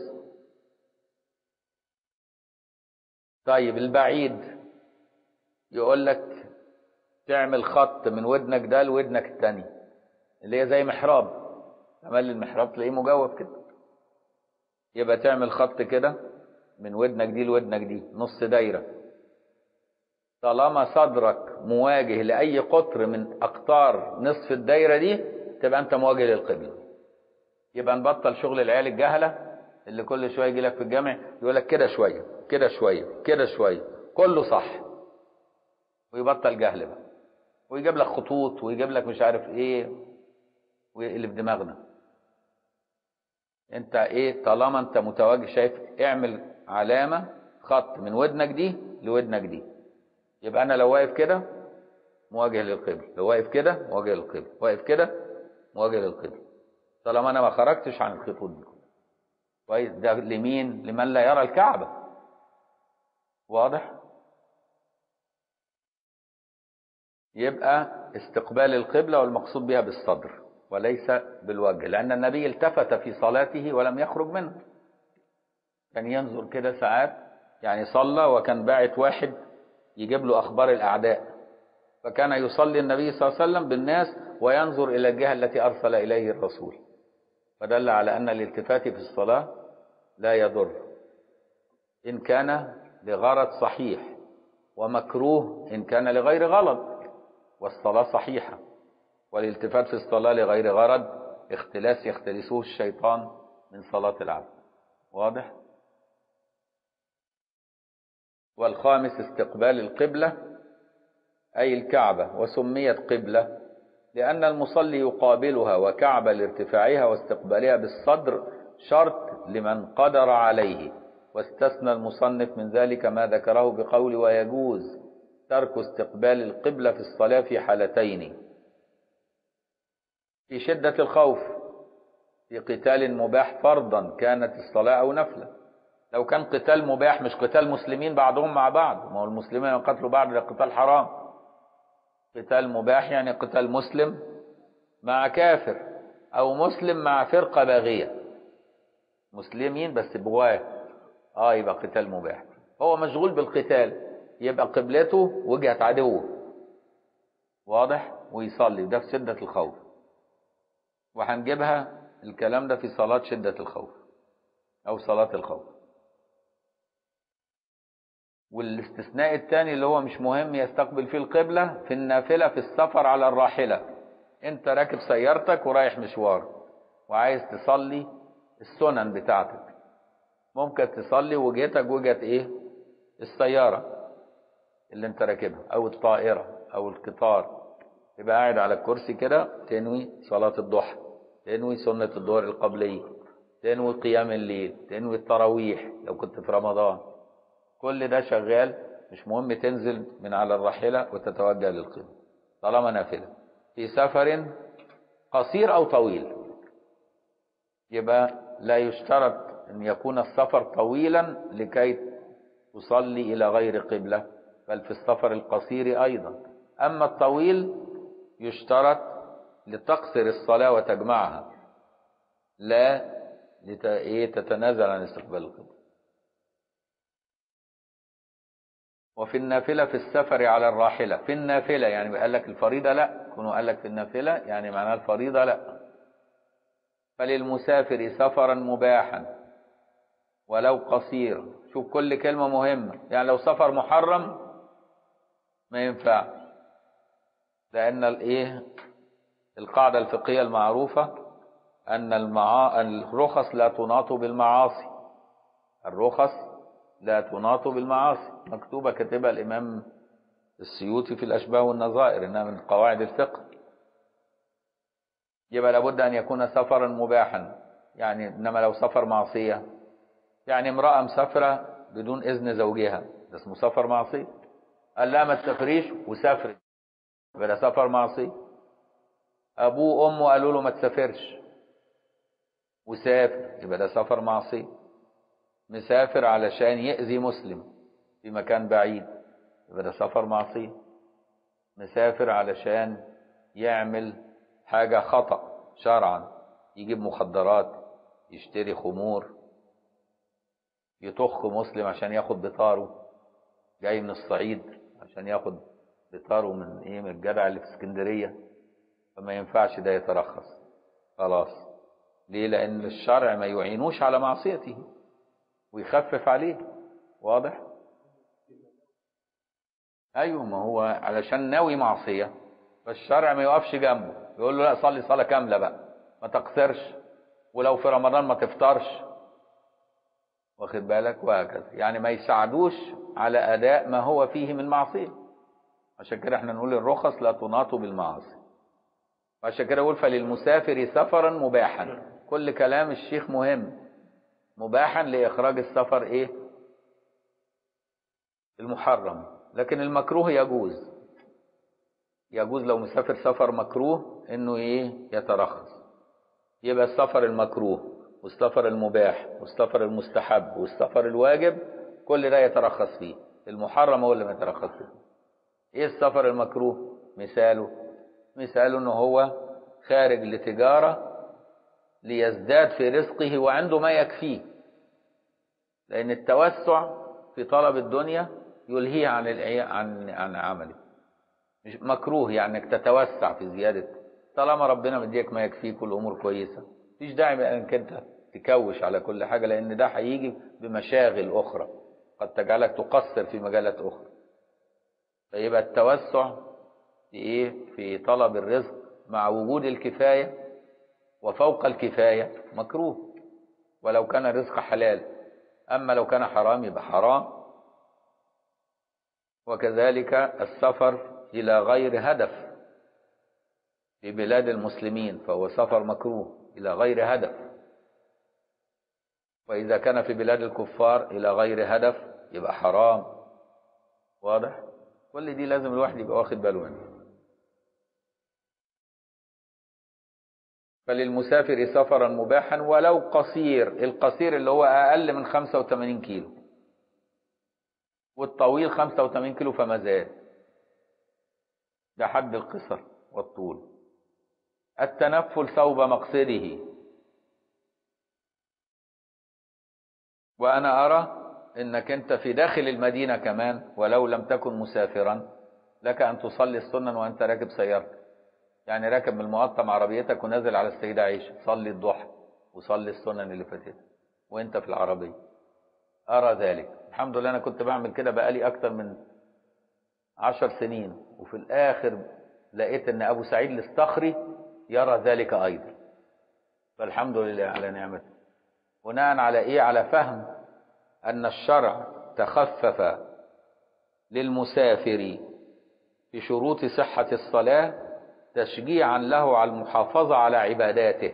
طيب البعيد يقول لك تعمل خط من ودنك ده لودنك التاني اللي هي زي محراب عمل المحراب تلاقيه مجوف كده يبقى تعمل خط كده من ودنك دي لودنك دي نص دايره طالما صدرك مواجه لاي قطر من اقطار نصف الدايره دي تبقى انت مواجه للقبله يبقى نبطل شغل العيال الجهله اللي كل شويه يجي لك في الجامع يقول لك كده شويه كده شويه كده شويه كله صح ويبطل جهل بقى ويجيب لك خطوط ويجيب لك مش عارف ايه ويقلب دماغنا انت ايه طالما انت متواجه شايف اعمل علامه خط من ودنك دي لودنك دي يبقى انا لو واقف كده مواجه للقبل لو واقف كده مواجه للقبل واقف كده مواجه للقبل طالما انا ما خرجتش عن الخطوط دي كويس ده لمين لمن لا يرى الكعبة واضح يبقى استقبال القبلة والمقصود بها بالصدر وليس بالوجه لأن النبي التفت في صلاته ولم يخرج منه كان ينظر كده ساعات يعني صلى وكان باعت واحد يجيب له أخبار الأعداء فكان يصلي النبي صلى الله عليه وسلم بالناس وينظر إلى الجهة التي أرسل إليه الرسول فدل على أن الالتفات في الصلاة لا يضر إن كان لغرض صحيح ومكروه إن كان لغير غرض والصلاة صحيحة والالتفات في الصلاة لغير غرض اختلاس يختلسه الشيطان من صلاة العبد واضح؟ والخامس استقبال القبلة أي الكعبة وسميت قبلة لأن المصلي يقابلها وكعب لارتفاعها واستقبالها بالصدر شرط لمن قدر عليه واستثنى المصنف من ذلك ما ذكره بقول ويجوز ترك استقبال القبلة في الصلاة في حالتين في شدة الخوف في قتال مباح فرضا كانت الصلاة أو نفلا لو كان قتال مباح مش قتال مسلمين بعضهم مع بعض ما هو المسلمين يقتلوا بعض ده قتال حرام قتال مباح يعني قتال مسلم مع كافر او مسلم مع فرقه باغيه مسلمين بس بغاه اه يبقى قتال مباح هو مشغول بالقتال يبقى قبلته وجهه عدوه واضح ويصلي ده في شده الخوف وهنجيبها الكلام ده في صلاه شده الخوف او صلاه الخوف والاستثناء الثاني اللي هو مش مهم يستقبل فيه القبلة في النافلة في السفر على الراحلة انت راكب سيارتك ورايح مشوار وعايز تصلي السنن بتاعتك ممكن تصلي وجهتك وجهة ايه السيارة اللي انت راكبها او الطائرة او القطار تبقى قاعد على الكرسي كده تنوي صلاة الضحى تنوي سنة الظهر القبلية تنوي قيام الليل تنوي التراويح لو كنت في رمضان كل ده شغال مش مهم تنزل من على الراحلة وتتوجه للقبلة طالما نافلة في سفر قصير أو طويل يبقى لا يشترط أن يكون السفر طويلا لكي تصلي إلى غير قبلة بل في السفر القصير أيضا أما الطويل يشترط لتقصر الصلاة وتجمعها لا لتتنازل عن استقبال القبلة وفي النافلة في السفر على الراحلة في النافلة يعني قال لك الفريضة لا كونوا قال لك في النافلة يعني معناها الفريضة لا فللمسافر سفرا مباحا ولو قصير شوف كل كلمة مهمة يعني لو سفر محرم ما ينفع لأن الإيه القاعدة الفقهية المعروفة أن المعا... الرخص لا تناط بالمعاصي الرخص لا تناط بالمعاصي مكتوبة كتبها الإمام السيوطي في الأشباه والنظائر إنها من قواعد الفقه يبقى لابد أن يكون سفرا مباحا يعني إنما لو سفر معصية يعني امرأة مسافرة بدون إذن زوجها ده اسمه سفر معصية قال لا ما تسافريش وسافرت يبقى ده سفر معصية أبوه وأمه قالوا له ما تسافرش وسافر يبقى ده سفر معصية مسافر علشان يأذي مسلم في مكان بعيد يبقى ده سفر معصية مسافر علشان يعمل حاجة خطأ شرعا يجيب مخدرات يشتري خمور يطخ مسلم عشان ياخد بطاره جاي من الصعيد عشان ياخد بطاره من ايه من الجدع اللي في اسكندرية فما ينفعش ده يترخص خلاص ليه لان الشرع ما يعينوش على معصيته ويخفف عليه واضح ايوه ما هو علشان ناوي معصية فالشرع ما يقفش جنبه يقول له لا صلي صلاة كاملة بقى ما تقصرش ولو في رمضان ما تفطرش واخد بالك وهكذا يعني ما يساعدوش على اداء ما هو فيه من معصية عشان كده احنا نقول الرخص لا تناط بالمعاصي عشان كده يقول فللمسافر سفرا مباحا كل كلام الشيخ مهم مباحا لإخراج السفر إيه المحرم لكن المكروه يجوز يجوز لو مسافر سفر مكروه إنه إيه يترخص يبقى السفر المكروه والسفر المباح والسفر المستحب والسفر الواجب كل ده يترخص فيه المحرم هو اللي ما يترخص فيه ايه السفر المكروه مثاله مثاله انه هو خارج لتجارة ليزداد في رزقه وعنده ما يكفيه لان التوسع في طلب الدنيا يلهيه عن عن عن عمله مش مكروه يعني انك تتوسع في زيادة طالما ربنا مديك ما يكفيك والامور كويسة مفيش داعي بقى انك انت تكوش على كل حاجة لان ده هيجي بمشاغل اخرى قد تجعلك تقصر في مجالات اخرى فيبقى التوسع في ايه في طلب الرزق مع وجود الكفاية وفوق الكفاية مكروه ولو كان الرزق حلال اما لو كان حرام يبقى حرام وكذلك السفر الى غير هدف في بلاد المسلمين فهو سفر مكروه الى غير هدف وإذا كان في بلاد الكفار إلى غير هدف يبقى حرام واضح كل دي لازم الواحد يبقى واخد باله منها فللمسافر سفرا مباحا ولو قصير القصير اللي هو أقل من 85 كيلو والطويل 85 كيلو فما زاد ده حد القصر والطول التنفل ثوب مقصده وأنا أرى أنك أنت في داخل المدينة كمان ولو لم تكن مسافرا لك أن تصلي السنن وأنت راكب سيارتك يعني راكب من المقطم عربيتك ونازل على السيدة عائشة صلي الضحى وصلي السنن اللي فاتت وأنت في العربية أرى ذلك الحمد لله أنا كنت بعمل كده بقالي أكتر من عشر سنين وفي الآخر لقيت أن أبو سعيد الاستخري يرى ذلك أيضا فالحمد لله على نعمته بناء على ايه على فهم ان الشرع تخفف للمسافر في شروط صحة الصلاة تشجيعا له على المحافظة على عباداته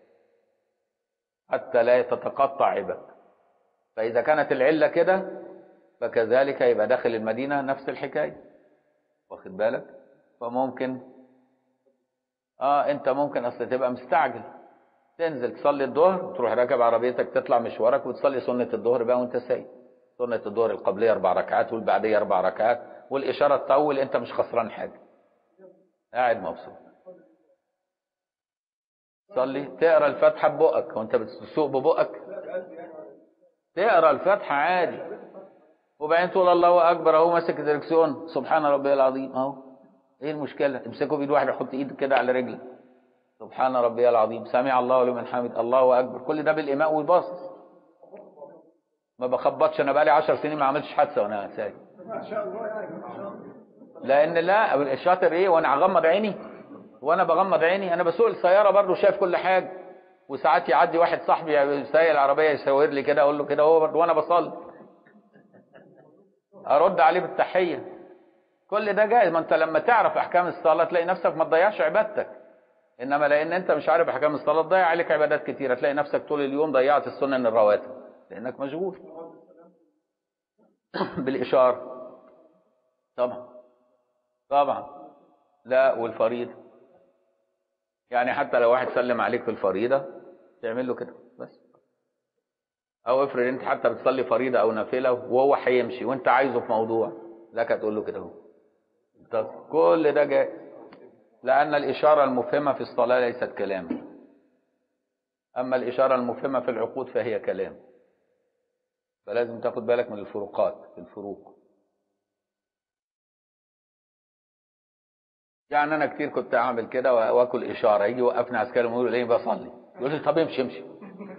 حتى لا تتقطع عبادته فإذا كانت العلة كده فكذلك يبقى داخل المدينة نفس الحكاية واخد بالك فممكن اه انت ممكن اصل تبقى مستعجل تنزل تصلي الظهر تروح راكب عربيتك تطلع مشوارك وتصلي سنة الظهر بقى وانت سايق سنة الظهر القبلية أربع ركعات والبعدية أربع ركعات والإشارة تطول أنت مش خسران حاجة قاعد مبسوط صلي تقرا الفاتحة ببقك وانت بتسوق ببقك تقرا الفاتحة عادي وبعدين تقول الله أكبر أهو ماسك الدركسيون سبحان ربي العظيم أهو إيه المشكلة امسكه بإيد واحدة حط إيدك كده على رجلك سبحان ربي العظيم سمع الله لمن حمد الله اكبر كل ده بالاماء والباصص ما بخبطش انا بقالي 10 سنين ما عملتش حادثه وانا سايق لان لا الشاطر ايه وانا هغمض عيني وانا بغمض عيني انا بسوق السياره برضه شايف كل حاجه وساعات يعدي واحد صاحبي سايق العربيه يشاور لي كده اقول له كده هو برضه وانا بصلي ارد عليه بالتحيه كل ده جايز ما انت لما تعرف احكام الصلاه تلاقي نفسك ما تضيعش عبادتك انما لان انت مش عارف احكام الصلاه تضيع عليك عبادات كتيره تلاقي نفسك طول اليوم ضيعت السنن الرواتب لانك مشغول بالاشاره طبعا طبعا لا والفريضه يعني حتى لو واحد سلم عليك في الفريضه تعمل له كده بس او افرض انت حتى بتصلي فريضه او نافله وهو هيمشي وانت عايزه في موضوع لك تقول له كده اهو كل ده جاي لأن الإشارة المفهمة في الصلاة ليست كلاما أما الإشارة المفهمة في العقود فهي كلام فلازم تاخد بالك من الفروقات الفروق يعني أنا كتير كنت أعمل كده وآكل إشارة يجي يوقفني عسكري ويقول لي بصلي يقول لي طب امشي امشي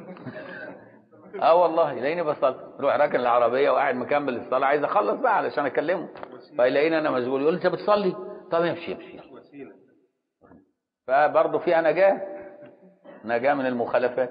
اه والله يلاقيني بصلي روح راكن العربيه وقاعد مكمل الصلاه عايز اخلص بقى علشان اكلمه فيلاقيني انا مشغول يقول لي انت بتصلي طب امشي امشي فبرضه فيها نجاة نجاة من المخالفات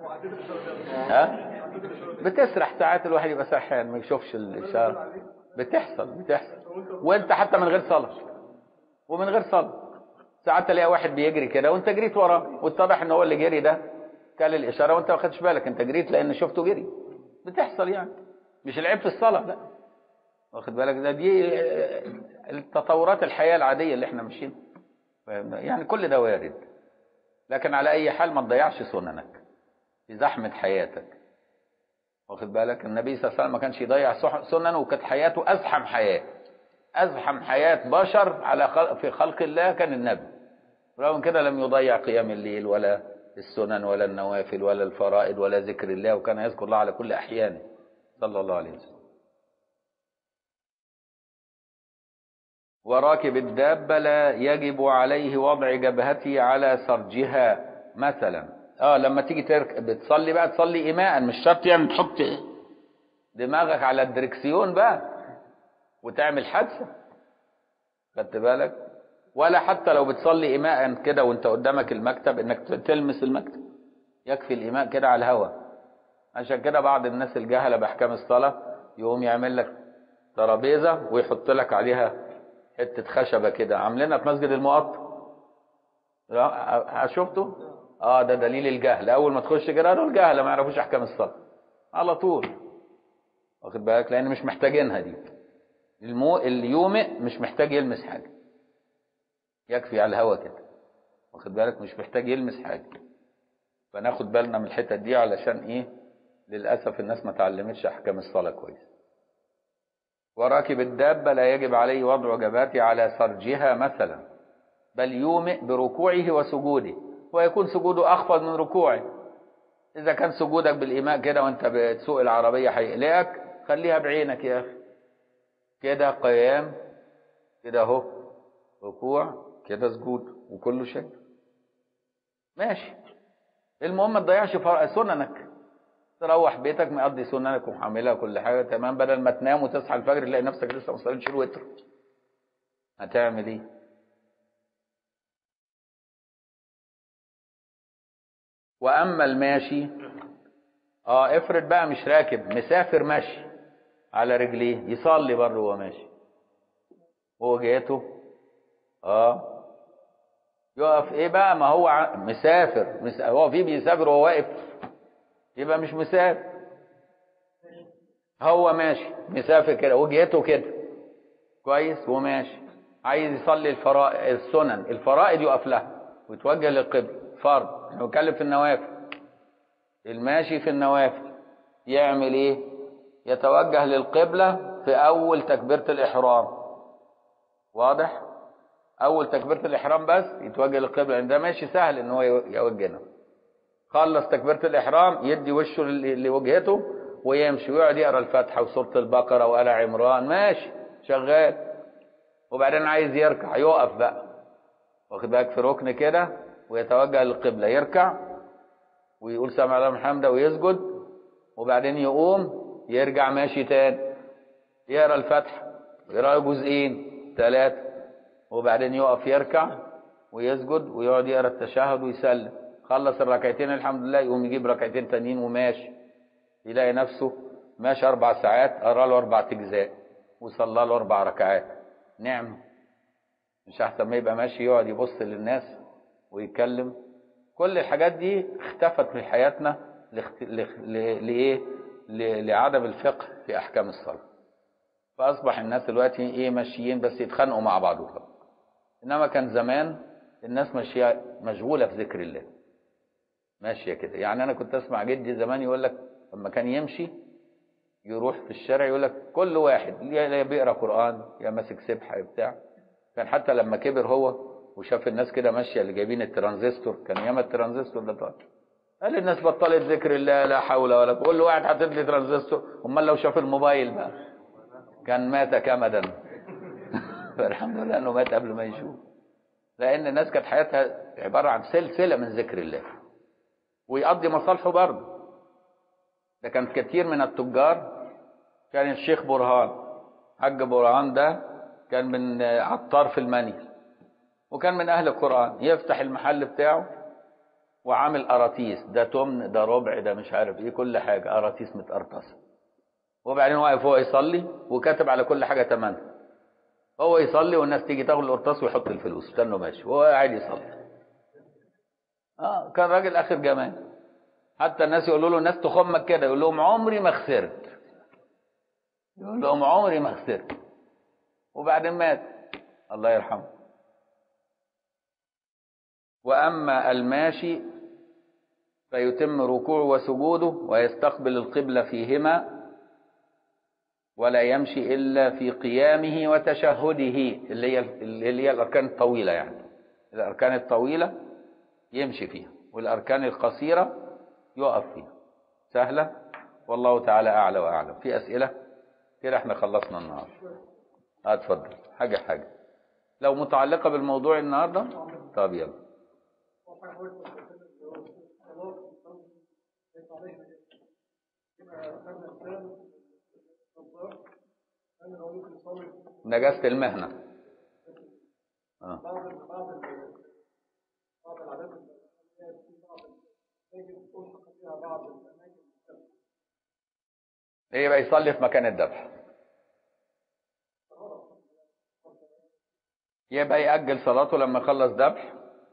ها بتسرح ساعات الواحد يبقى سرحان ما يشوفش الإشارة بتحصل بتحصل وانت حتى من غير صلاة ومن غير صلاة ساعات تلاقي واحد بيجري كده وانت جريت وراه واتضح ان هو اللي جري ده كان الإشارة وانت ما خدتش بالك انت جريت لأن شفته جري بتحصل يعني مش العيب في الصلاة لا واخد بالك ده دي التطورات الحياة العادية اللي احنا ماشيين يعني كل ده وارد لكن على اي حال ما تضيعش سننك في زحمة حياتك واخد بالك النبي صلى الله عليه وسلم ما كانش يضيع صح- سنن وكانت حياته أزحم حياة أزحم حياة بشر على خلق في خلق الله كان النبي رغم كده لم يضيع قيام الليل ولا السنن ولا النوافل ولا الفرائض ولا ذكر الله وكان يذكر الله على كل أحيانه صلى الله عليه وسلم وراكب الدابة لا يجب عليه وضع جبهته على سرجها مثلا اه لما تيجي ترك بتصلي بقى تصلي ايماء مش شرط يعني تحط دماغك على الدركسيون بقى وتعمل حادثة خدت بالك ولا حتى لو بتصلي ايماء كده وانت قدامك المكتب انك تلمس المكتب يكفي الايماء كده على الهواء عشان كده بعض الناس الجهلة باحكام الصلاة يقوم يعمل لك ترابيزة ويحط لك عليها حتة خشبة كده عاملينها في مسجد المقطم لا، شفته اه ده دليل الجهل اول ما تخش كده دول جهله ما يعرفوش احكام الصلاه على طول واخد بالك لان مش محتاجينها دي المو اللي يومئ مش محتاج يلمس حاجه يكفي على الهوا كده واخد بالك مش محتاج يلمس حاجه فناخد بالنا من الحتت دي علشان ايه للاسف الناس ما تعلمتش احكام الصلاه كويس وراكب الدابه لا يجب عليه وضع جبهته على سرجها مثلا بل يومئ بركوعه وسجوده ويكون سجوده أخفض من ركوعه إذا كان سجودك بالإيماء كده وأنت بتسوق العربية هيقلقك خليها بعينك يا أخي كده قيام كده أهو ركوع كده سجود وكله شيء ماشي المهم ما تضيعش فرق سننك تروح بيتك مقضي سننك ومحملها كل حاجه تمام بدل ما تنام وتصحى الفجر تلاقي نفسك لسه ما صليتش الوتر هتعمل ايه؟ واما الماشي اه افرض بقى مش راكب مسافر ماشي على رجليه يصلي برضه وهو ماشي هو جهته اه يقف ايه بقى ما هو ع- مسافر مس... هو في بيسافر وهو واقف يبقى مش مسافر هو ماشي مسافر كده وجهته كده كويس وماشي عايز يصلي الفرائض السنن الفرائض يقف لها ويتوجه للقبل فرض احنا بنتكلم في النوافل الماشي في النوافل يعمل ايه يتوجه للقبلة في اول تكبيرة الاحرام واضح اول تكبيرة الاحرام بس يتوجه للقبلة لان ده ماشي سهل ان هو يوجهنا خلص تكبيرة الاحرام يدي وشه ل- لوجهته ويمشي ويقعد يقرا الفاتحة وسورة البقرة وآل عمران ماشي شغال وبعدين عايز يركع يقف بقى واخد بالك في ركن كده ويتوجه للقبلة يركع ويقول سمع الله لمن حمده ويسجد وبعدين يقوم يرجع ماشي تاني يقرا الفاتحة يقرا جزئين ثلاثة وبعدين يقف يركع ويسجد ويقعد يقرا التشهد ويسلم خلص الركعتين الحمد لله يقوم يجيب ركعتين تانيين وماشي يلاقي نفسه ماشي أربع ساعات قرا له أربع أجزاء وصلى له أربع ركعات نعمة مش أحسن ما يبقى ماشي يقعد يبص للناس ويتكلم كل الحاجات دي اختفت من حياتنا لاخت... لخ... ل... لإيه؟ ل... لعدم الفقه في أحكام الصلاة فأصبح الناس دلوقتي إيه ماشيين بس يتخانقوا مع بعضهم إنما كان زمان الناس ماشية مشغولة في ذكر الله ماشية كده يعني أنا كنت أسمع جدي زمان يقول لك لما كان يمشي يروح في الشارع يقول لك كل واحد يا بيقرا قرآن يا ماسك سبحة بتاع كان حتى لما كبر هو وشاف الناس كده ماشيه اللي جايبين الترانزستور كان ياما الترانزستور ده طالع قال الناس بطلت ذكر الله لا حول ولا قوه كل واحد حاطط لي ترانزستور امال لو شاف الموبايل بقى كان مات كمدا فالحمد لله انه مات قبل ما يشوف لان الناس كانت حياتها عباره عن سلسله من ذكر الله ويقضي مصالحه برضه ده كان كتير من التجار كان الشيخ برهان حاج برهان ده كان من عطار في المنيل وكان من اهل القران يفتح المحل بتاعه وعامل قراطيس ده تمن ده ربع ده مش عارف ايه كل حاجه قراطيس متقرطصه وبعدين واقف هو يصلي وكاتب على كل حاجه ثمنها هو يصلي والناس تيجي تاخد القرطاس ويحط الفلوس استنوا ماشي وهو قاعد يصلي اه كان راجل اخر جمال حتى الناس يقولوا له الناس تخمك كده يقول لهم عمري ما خسرت يقول لهم عمري ما خسرت وبعدين مات الله يرحمه وأما الماشي فيتم ركوعه وسجوده ويستقبل القبلة فيهما ولا يمشي إلا في قيامه وتشهده اللي هي اللي هي الأركان الطويلة يعني الأركان الطويلة يمشي فيها والأركان القصيرة يقف فيها سهلة والله تعالى أعلى وأعلم في أسئلة كده احنا خلصنا النهاردة اه اتفضل حاجة حاجة لو متعلقة بالموضوع النهاردة طب يلا نجاسة المهنة آه. بعض بعض بعض العادات الإسلامية في بعض يجب تلحق فيها بعض الأماكن ايه بقى يصلي في مكان الذبح يبقى يأجل صلاته لما يخلص ذبح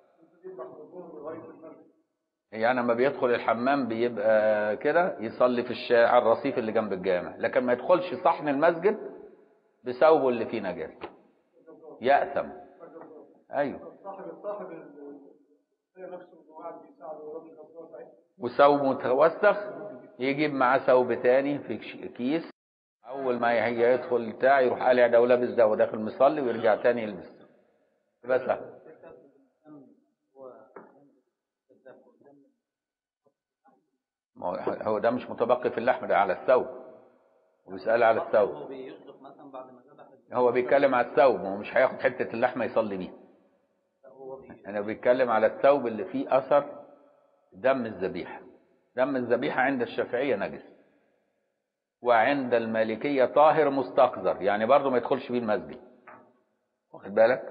يعني لما بيدخل الحمام بيبقى كده يصلي في الشارع الرصيف اللي جنب الجامع لكن ما يدخلش صحن المسجد بثوبه اللي فيه نجاسة يأثم ايوه صاحب صاحب ال- نفسه إنه قاعد بيساعده وراجل غفور سعيد وثوب متوسخ يجيب معاه ثوب تاني في كش- كيس اول ما هي يدخل بتاع يروح قالع ده ولابس ده وداخل مصلي ويرجع تاني يلبس بس ما هو هو ده مش متبقي في اللحم ده على الثوب ويسأل على الثوب هو بيصدق مثلا بعد ما ذبح هو بيتكلم على الثوب هو مش هياخد حتة اللحمة يصلي بيها هو بي انا بيتكلم على الثوب اللي فيه اثر دم الذبيحه دم الذبيحه عند الشافعيه نجس وعند المالكيه طاهر مستقذر يعني برضه ما يدخلش بيه المسجد واخد بالك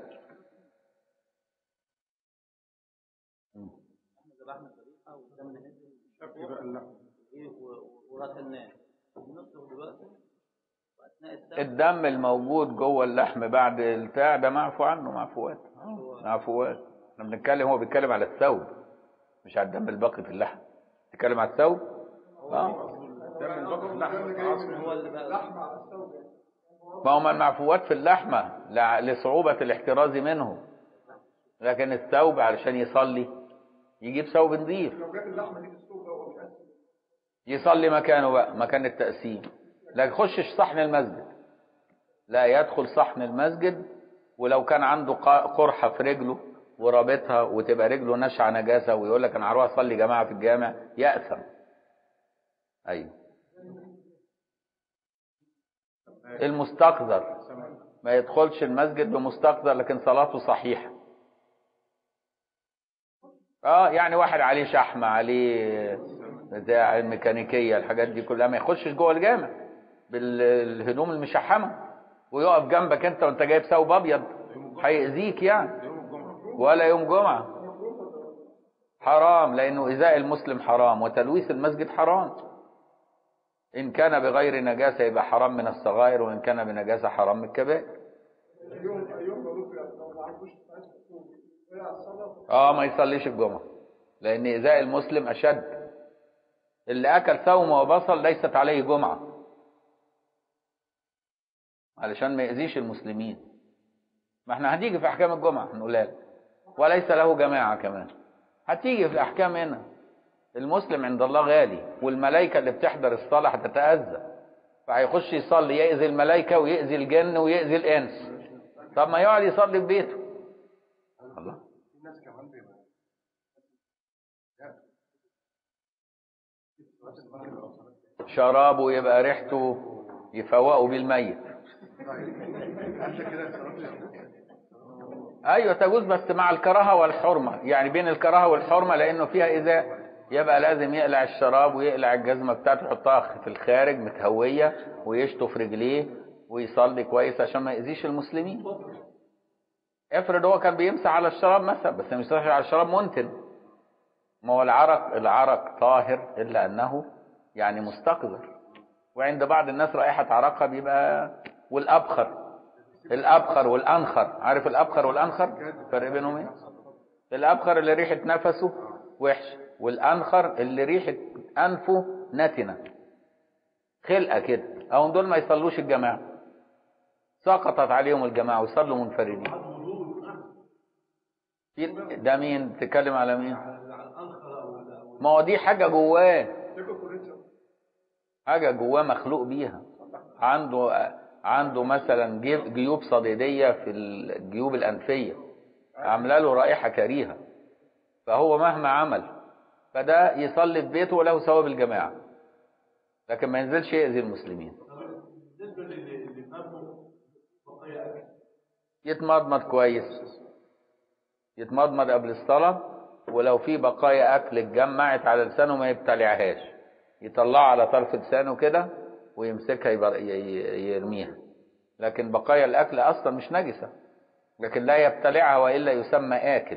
احنا ذبحنا الذبيحه والدم نزل ايه و- وغسلناه بنصرف دلوقتي واثناء السبت الدم الموجود جوه اللحم بعد البتاع ده معفو عنه معفوات معفوات احنا بنتكلم هو بيتكلم على الثوب مش على الدم الباقي في اللحم بيتكلم على الثوب اه هو اللي بقى لحمة على الثوب يعني. ما هم المعفوات في اللحمة لع- لصعوبة الاحتراز منه لكن الثوب علشان يصلي يجيب ثوب نظيف لو جاب اللحمة دي في السوق ده وهو بيقسم يصلي مكانه بقى مكان التقسيم لا يخشش صحن المسجد لا يدخل صحن المسجد ولو كان عنده قا- قرحة في رجله ورابطها وتبقى رجله نشعة نجاسة ويقول لك انا هروح اصلي جماعة في الجامع يأثم ايوه المستقذر ما يدخلش المسجد بمستقذر لكن صلاته صحيحة اه يعني واحد عليه شحمة عليه بتاع الميكانيكية الحاجات دي كلها ما يخشش جوه الجامع بالهدوم المشحمة ويقف جنبك انت وانت جايب ثوب ابيض هيأذيك يعني ولا يوم جمعة حرام لانه ايذاء المسلم حرام وتلويث المسجد حرام ان كان بغير نجاسة يبقى حرام من الصغائر وان كان بنجاسة حرام من الكبائر اليوم اليوم لو له لو ما عندوش ساعات السوق وقع الصلاة اه ما يصليش الجمعة لان ايذاء المسلم اشد اللي اكل ثوم وبصل ليست عليه جمعة علشان ما يأذيش المسلمين ما احنا هنيجي في احكام الجمعة هنقولها لك وليس له جماعة كمان هتيجي في الاحكام هنا المسلم عند الله غالي والملائكة اللي بتحضر الصلاة هتتأذى فهيخش يصلي يأذي الملائكة ويأذي الجن ويأذي الإنس طب ما يقعد يصلي في بيته الله الناس كمان بيبقى شرابه يبقى ريحته يفوقوا بيه الميت ايوه تجوز بس مع الكراهه والحرمه يعني بين الكراهه والحرمه لانه فيها اذى يبقى لازم يقلع الشراب ويقلع الجزمه بتاعته يحطها في الخارج متهويه ويشطف رجليه ويصلي كويس عشان ما يأذيش المسلمين افرض هو كان بيمسح على الشراب مثلا بس مش يمسح على الشراب منتن ما هو العرق العرق طاهر الا انه يعني مستقذر وعند بعض الناس رائحة عرقها بيبقى والأبخر الأبخر والأنخر عارف الأبخر والأنخر فرق بينهم ايه الأبخر اللي ريحة نفسه وحش والأنخر اللي ريحة أنفه نتنة خلقة كده أو دول ما يصلوش الجماعة سقطت عليهم الجماعة ويصلوا منفردين في- ده مين تتكلم على مين ما هو دي حاجة جواه تاكل كوريتشا حاجة جواه مخلوق بيها عنده عنده مثلا جيب- جيوب صديدية في الجيوب الأنفية عاملة له رائحة كريهة فهو مهما عمل فده يصلي في بيته وله ثواب الجماعة لكن ما ينزلش يأذي المسلمين بالنسبه للي اللي فاتوا بقايا اكل يتمضمض كويس يتمضمض قبل الصلاة ولو في بقايا أكل اتجمعت على لسانه ما يبتلعهاش يطلعها على طرف لسانه كده ويمسكها يبر- ي- ي- يرميها لكن بقايا الأكل أصلا مش نجسة لكن لا يبتلعها وإلا يسمى آكل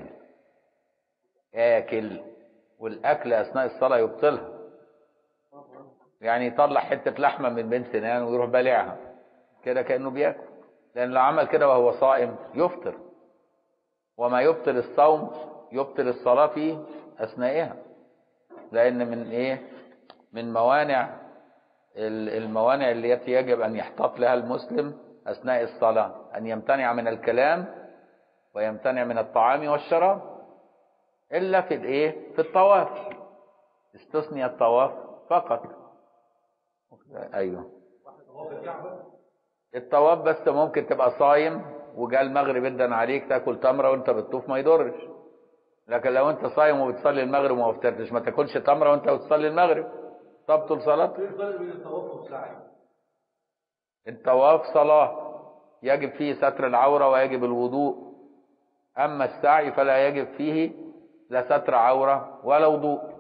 آكل والأكل أثناء الصلاة يبطلها يعني يطلع حتة لحمة من بين سنانه ويروح بالعها كده كأنه بياكل لأن لو عمل كده وهو صائم يفطر وما يبطل الصوم يبطل الصلاة في أثنائها لأن من إيه من موانع ال- الموانع التي يجب أن يحتاط لها المسلم أثناء الصلاة أن يمتنع من الكلام ويمتنع من الطعام والشراب إلا في الإيه في الطواف استثني الطواف فقط أيوه الطواف بس ممكن تبقى صايم وجاء المغرب ادن عليك تاكل تمره وانت بتطوف ما يضرش لكن لو انت صايم وبتصلي المغرب وما فطرتش ما تاكلش تمره وانت بتصلي المغرب تبطل صلاتك ايه الفرق بين الطواف والسعي؟ الطواف صلاة يجب فيه ستر العورة ويجب الوضوء أما السعي فلا يجب فيه لا ستر عورة ولا وضوء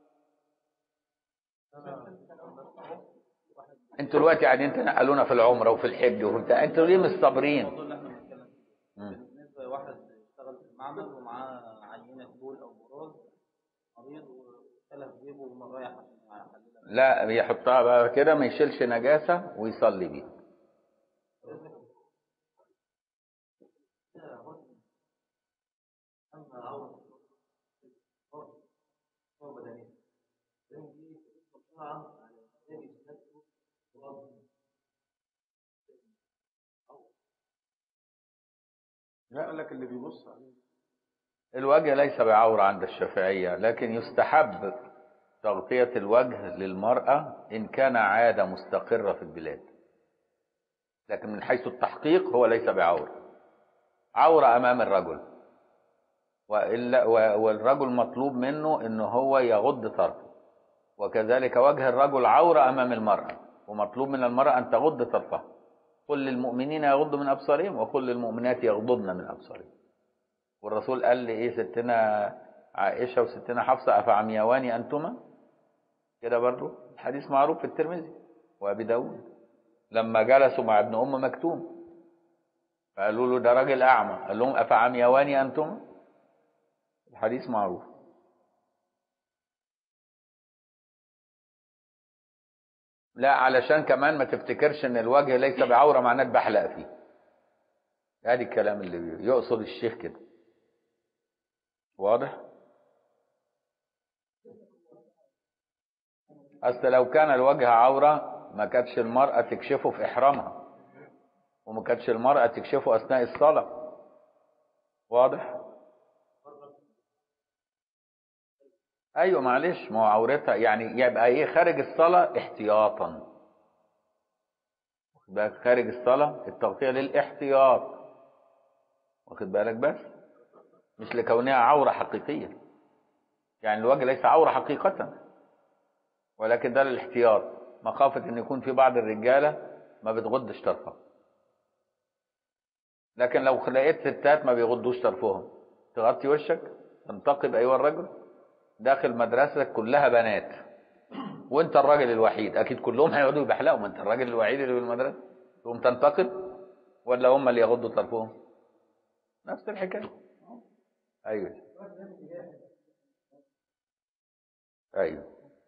انتوا دلوقتي قاعدين تنقلونا في العمرة وفي الحج وفي بتاع انتوا ليه مش صابرين؟ الموضوع اللي احنا بنتكلم فيه مم. بالنسبه لواحد اشتغل في المعمل ومعاه عينه بول او براز مريض وشالها في جيبه وما رايح عشان يحللها لا يحطها بقى كده ما يشيلش نجاسة ويصلي بيها اما عوض هو بدني لان دي مقطوعه على الانسان يستثمر تراب قال لك اللي بيبص عليه الوجه ليس بعورة عند الشافعية لكن يستحب تغطية الوجه للمرأة إن كان عادة مستقرة في البلاد لكن من حيث التحقيق هو ليس بعورة عورة أمام الرجل وإلا و- والرجل مطلوب منه إن هو يغض طرفه وكذلك وجه الرجل عورة أمام المرأة ومطلوب من المرأة أن تغض طرفها قل للمؤمنين يغضوا من أبصارهم وقل للمؤمنات يغضضن من أبصارهم والرسول قال لي ايه ستنا عائشة وستنا حفصة أفعميوان أنتما كده برضو الحديث معروف في الترمذي وأبي داود لما جلسوا مع ابن أم مكتوم فقالوا له ده راجل أعمى قال لهم أفعميوان أنتما الحديث معروف لا علشان كمان ما تفتكرش ان الوجه ليس بعورة معناه بحلق فيه ادي الكلام اللي بي- يقصد الشيخ كده واضح اصل لو كان الوجه عورة ما كانتش المرأة تكشفه في احرامها وما كانتش المرأة تكشفه اثناء الصلاة واضح ايوه معلش ما هو عورتها يعني يبقى ايه خارج الصلاة احتياطا واخد بالك خارج الصلاة التغطية للاحتياط واخد بالك بس مش لكونها عورة حقيقية يعني الوجه ليس عورة حقيقة ولكن ده للاحتياط مخافة ان يكون في بعض الرجالة ما بتغضش طرفها لكن لو لقيت ستات ما بيغضوش طرفهم تغطي وشك تنتقب ايها الرجل داخل مدرستك كلها بنات وانت الراجل الوحيد اكيد كلهم هيقعدوا يبحلقوا ما انت الراجل الوحيد اللي في المدرسه تقوم تنتقد ولا هم اللي يغضوا طرفهم نفس الحكايه ايوه ايوه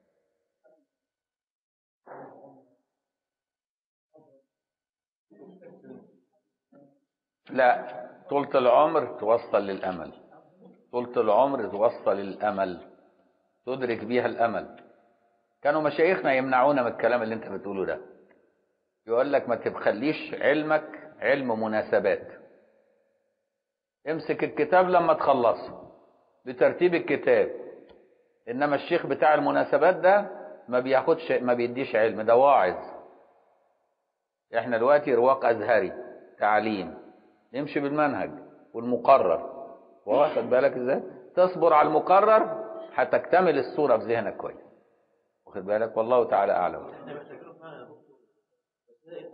لا طولة العمر توصل للأمل طولة العمر توصل للأمل تدرك بيها الأمل كانوا مشايخنا يمنعونا من الكلام اللي انت بتقوله ده يقول لك ما تبخليش علمك علم مناسبات امسك الكتاب لما تخلصه بترتيب الكتاب انما الشيخ بتاع المناسبات ده ما بياخدش ما بيديش علم ده واعظ احنا دلوقتي رواق ازهري تعليم نمشي بالمنهج والمقرر واخد بالك ازاي تصبر على المقرر هتكتمل الصوره في ذهنك كويس واخد بالك والله تعالى اعلم احنا محتاجين فعلا يا دكتور بس هي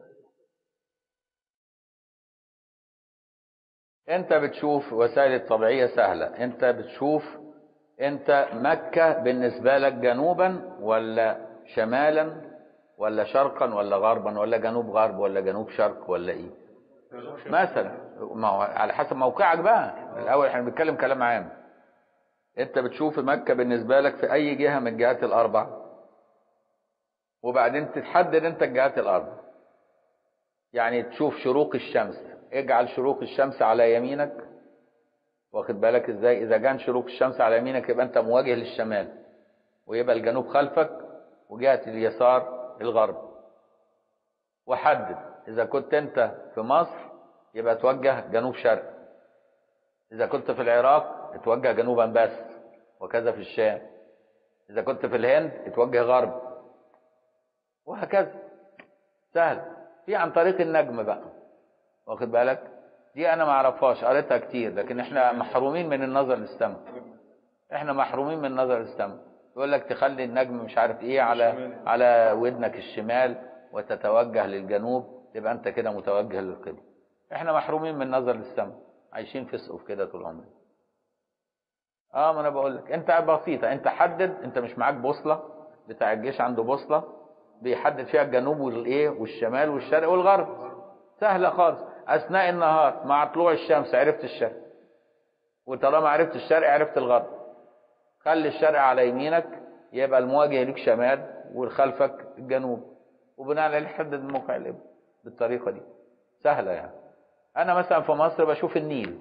انت بتشوف وسائل الطبيعية سهلة انت بتشوف انت مكة بالنسبة لك جنوبا ولا شمالا ولا شرقا ولا غربا ولا جنوب غرب ولا جنوب شرق ولا ايه مثلا ما هو على حسب موقعك بقى الاول احنا بنتكلم كلام عام انت بتشوف مكة بالنسبة لك في اي جهة من الجهات الاربع وبعدين تتحدد انت الجهات الاربع يعني تشوف شروق الشمس اجعل شروق الشمس على يمينك واخد بالك ازاي اذا كان شروق الشمس على يمينك يبقى انت مواجه للشمال ويبقى الجنوب خلفك وجهة اليسار الغرب وحدد اذا كنت انت في مصر يبقى توجه جنوب شرق اذا كنت في العراق اتوجه جنوبا بس وكذا في الشام اذا كنت في الهند اتوجه غرب وهكذا سهل في عن طريق النجم بقى واخد بالك دي انا ما اعرفهاش قريتها كتير لكن احنا محرومين من النظر للسماء احنا محرومين من النظر للسماء يقول لك تخلي النجم مش عارف ايه على على ودنك الشمال وتتوجه للجنوب تبقى انت كده متوجه للقبله احنا محرومين من النظر للسماء عايشين في سقف كده طول عمرنا اه ما انا بقول لك انت بسيطه انت حدد انت مش معاك بوصله بتاع الجيش عنده بوصله بيحدد فيها الجنوب والايه والشمال والشرق والغرب سهله خالص اثناء النهار مع طلوع الشمس عرفت الشرق وطالما عرفت الشرق عرفت الغرب خلي الشرق على يمينك يبقى المواجه ليك شمال وخلفك الجنوب وبناء عليه حدد موقع الابل بالطريقه دي سهله يعني انا مثلا في مصر بشوف النيل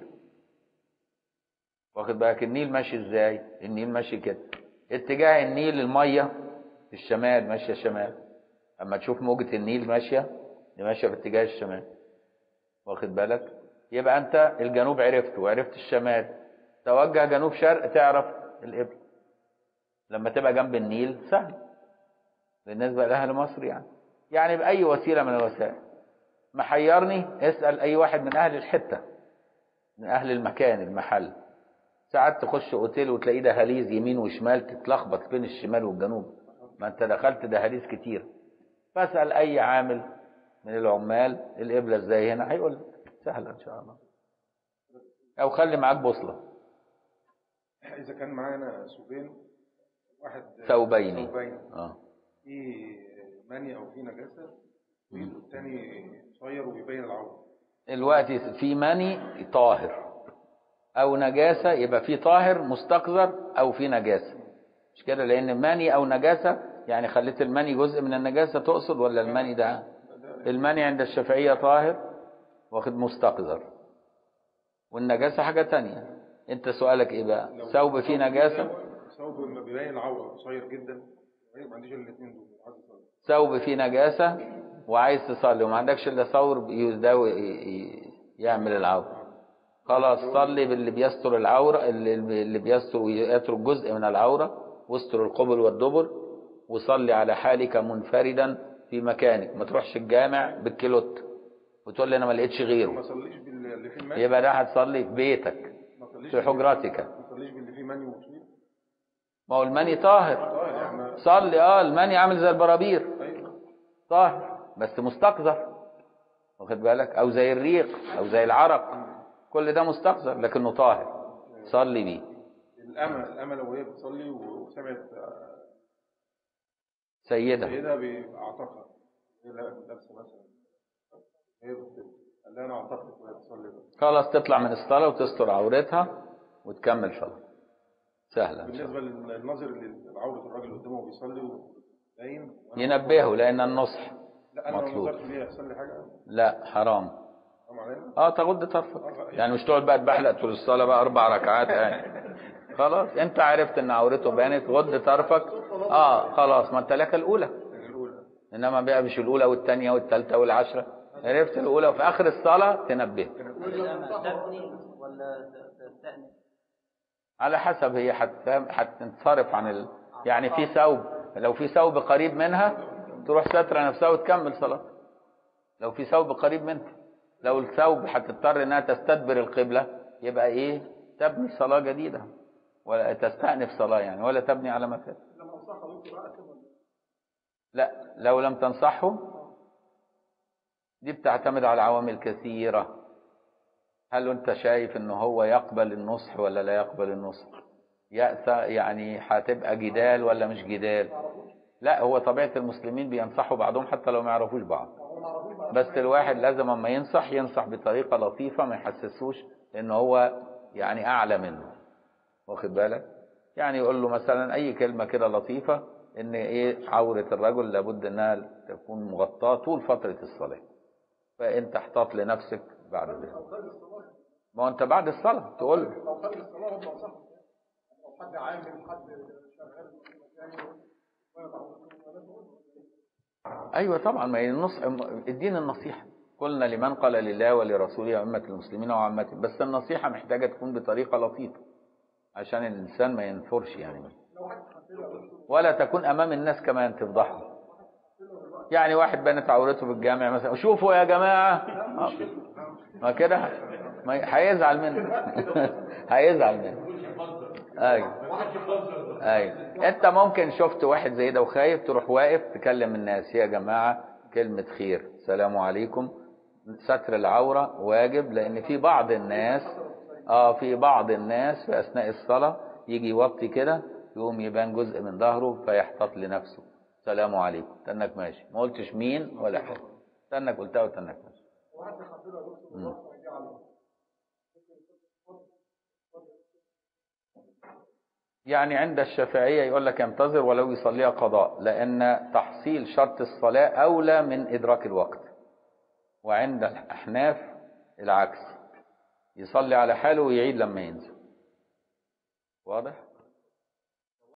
واخد بالك النيل ماشي ازاي النيل ماشي كده اتجاه النيل الميه في الشمال ماشيه شمال اما تشوف موجه النيل ماشيه دي ماشيه في اتجاه الشمال واخد بالك يبقى انت الجنوب عرفته وعرفت الشمال توجه جنوب شرق تعرف القبل لما تبقى جنب النيل سهل بالنسبه لاهل مصر يعني يعني باي وسيله من الوسائل محيرني اسال اي واحد من اهل الحته من اهل المكان المحل ساعات تخش اوتيل وتلاقيه دهاليز يمين وشمال تتلخبط بين الشمال والجنوب ما انت دخلت دهاليز كتير فاسال اي عامل من العمال القبله ازاي هنا هيقول لك سهله ان شاء الله او خلي معاك بوصله إذا كان معانا ثوبين واحد ثوبين ثوبين اه في مني أو في نجاسة والتاني قصير وبيبين العورة الوقت في مني طاهر او نجاسه يبقى في طاهر مستقذر او في نجاسه مش كده لان مني او نجاسه يعني خليت المني جزء من النجاسه تقصد ولا المني ده المني عند الشافعيه طاهر واخد مستقذر والنجاسه حاجه تانية انت سؤالك ايه بقى ثوب فيه نجاسه ثوب ما بيبين العورة قصير جدا ما عنديش إلا الاثنين دول عايز أصلي. ثوب فيه نجاسه وعايز تصلي وما عندكش الا ثوب يداوي ي- يعمل العوره خلاص صلي باللي بيستر العوره اللي اللي بيستر ويترك جزء من العوره واستر القبل والدبر وصلي على حالك منفردا في مكانك ما تروحش الجامع بالكيلوت وتقول لي انا ما لقيتش ما غيره صليش باللي فيه مني يبقى ده هتصلي في بيتك ما صليش في حجرتك ما صليش باللي فيه مني وطويل ما هو المني طاهر اه يعني ما- صلي اه المني عامل زي البرابير ايوه طاهر بس مستقذر واخد بالك او زي الريق او زي العرق كل ده مستقذر لكنه طاهر صلي بيه الأمة الأمة لو هي بتصلي وسمعت آه، سيدة سيدة بأعتقها هي لابسة مثلا هي بت- قال لها أنا أعتقد وهي بتصلي بس. خلاص تطلع من الصلاة وتستر عورتها وتكمل صلاة سهلة إن شاء الله. بالنسبة للنظر لعورة الراجل قدامه وبيصلي وباين وأنا- ينبهه لأن النصح لا أنا لو مطلوب. نظرت ليه يحصل لي حاجة لا حرام حرام علينا اه تغض طرفك يعني مش تقعد بقى تبحلق طول الصلاة بقى أربع ركعات يعني خلاص أنت عرفت إن عورته بانت غض طرفك اه خلاص ما أنت لك الأولى الأولى انما بقى مش الاولى والثانيه والثالثه والعشره عرفت الاولى وفي اخر الصلاه تنبه الأمة تبني ولا ت- تستأنف على حسب هي حت- هتنصرف عن ال... يعني في ثوب لو في ثوب قريب منها تروح سترة نفسها وتكمل صلاة لو في ثوب قريب منها لو الثوب هتضطر انها تستدبر القبلة يبقى ايه تبني صلاة جديدة ولا تستأنف صلاة يعني ولا تبني على ما فات لما انصحها ممكن بقى كده لا لو لم تنصحه دي بتعتمد على عوامل كثيرة هل انت شايف ان هو يقبل النصح ولا لا يقبل النصح يأسى يعني هتبقى جدال ولا مش جدال لا هو طبيعة المسلمين بينصحوا بعضهم حتى لو ما يعرفوش بعض بس الواحد لازم اما ينصح ينصح بطريقة لطيفة ما يحسسوش ان هو يعني اعلى منه واخد بالك يعني يقول له مثلا اي كلمة كده لطيفة ان ايه عورة الرجل لابد انها تكون مغطاة طول فترة الصلاة فانت احتاط لنفسك بعد ذلك ما هو انت بعد الصلاة تقول له لو خارج الصلاه برضه انصحها لو حد عامل حد شغال في مكان ولا تعرف ايوه طبعا ما هي النص الدين النصيحه قلنا لمن قال لله ولرسوله وعامة المسلمين وعامتهم بس النصيحه محتاجه تكون بطريقه لطيفه عشان الانسان ما ينفرش يعني ولا تكون امام الناس كمان تفضحه يعني واحد بانت عورته بالجامع مثلا شوفوا يا جماعه آه. ما كده ما ي- هيزعل منه هيزعل منه ايوه ايوه انت ممكن شفت واحد زي ده وخايف تروح واقف تكلم الناس يا جماعه كلمه خير سلام عليكم ستر العوره واجب لان في بعض الناس اه في بعض الناس في اثناء الصلاه يجي يوطي كده يقوم يبان جزء من ظهره فيحتاط لنفسه سلام عليكم تنك ماشي ما قلتش مين ولا حاجه تنك قلتها وتنك ماشي مم. يعني عند الشافعية يقول لك ينتظر ولو يصليها قضاء لأن تحصيل شرط الصلاة أولى من إدراك الوقت وعند الأحناف العكس يصلي على حاله ويعيد لما ينزل واضح؟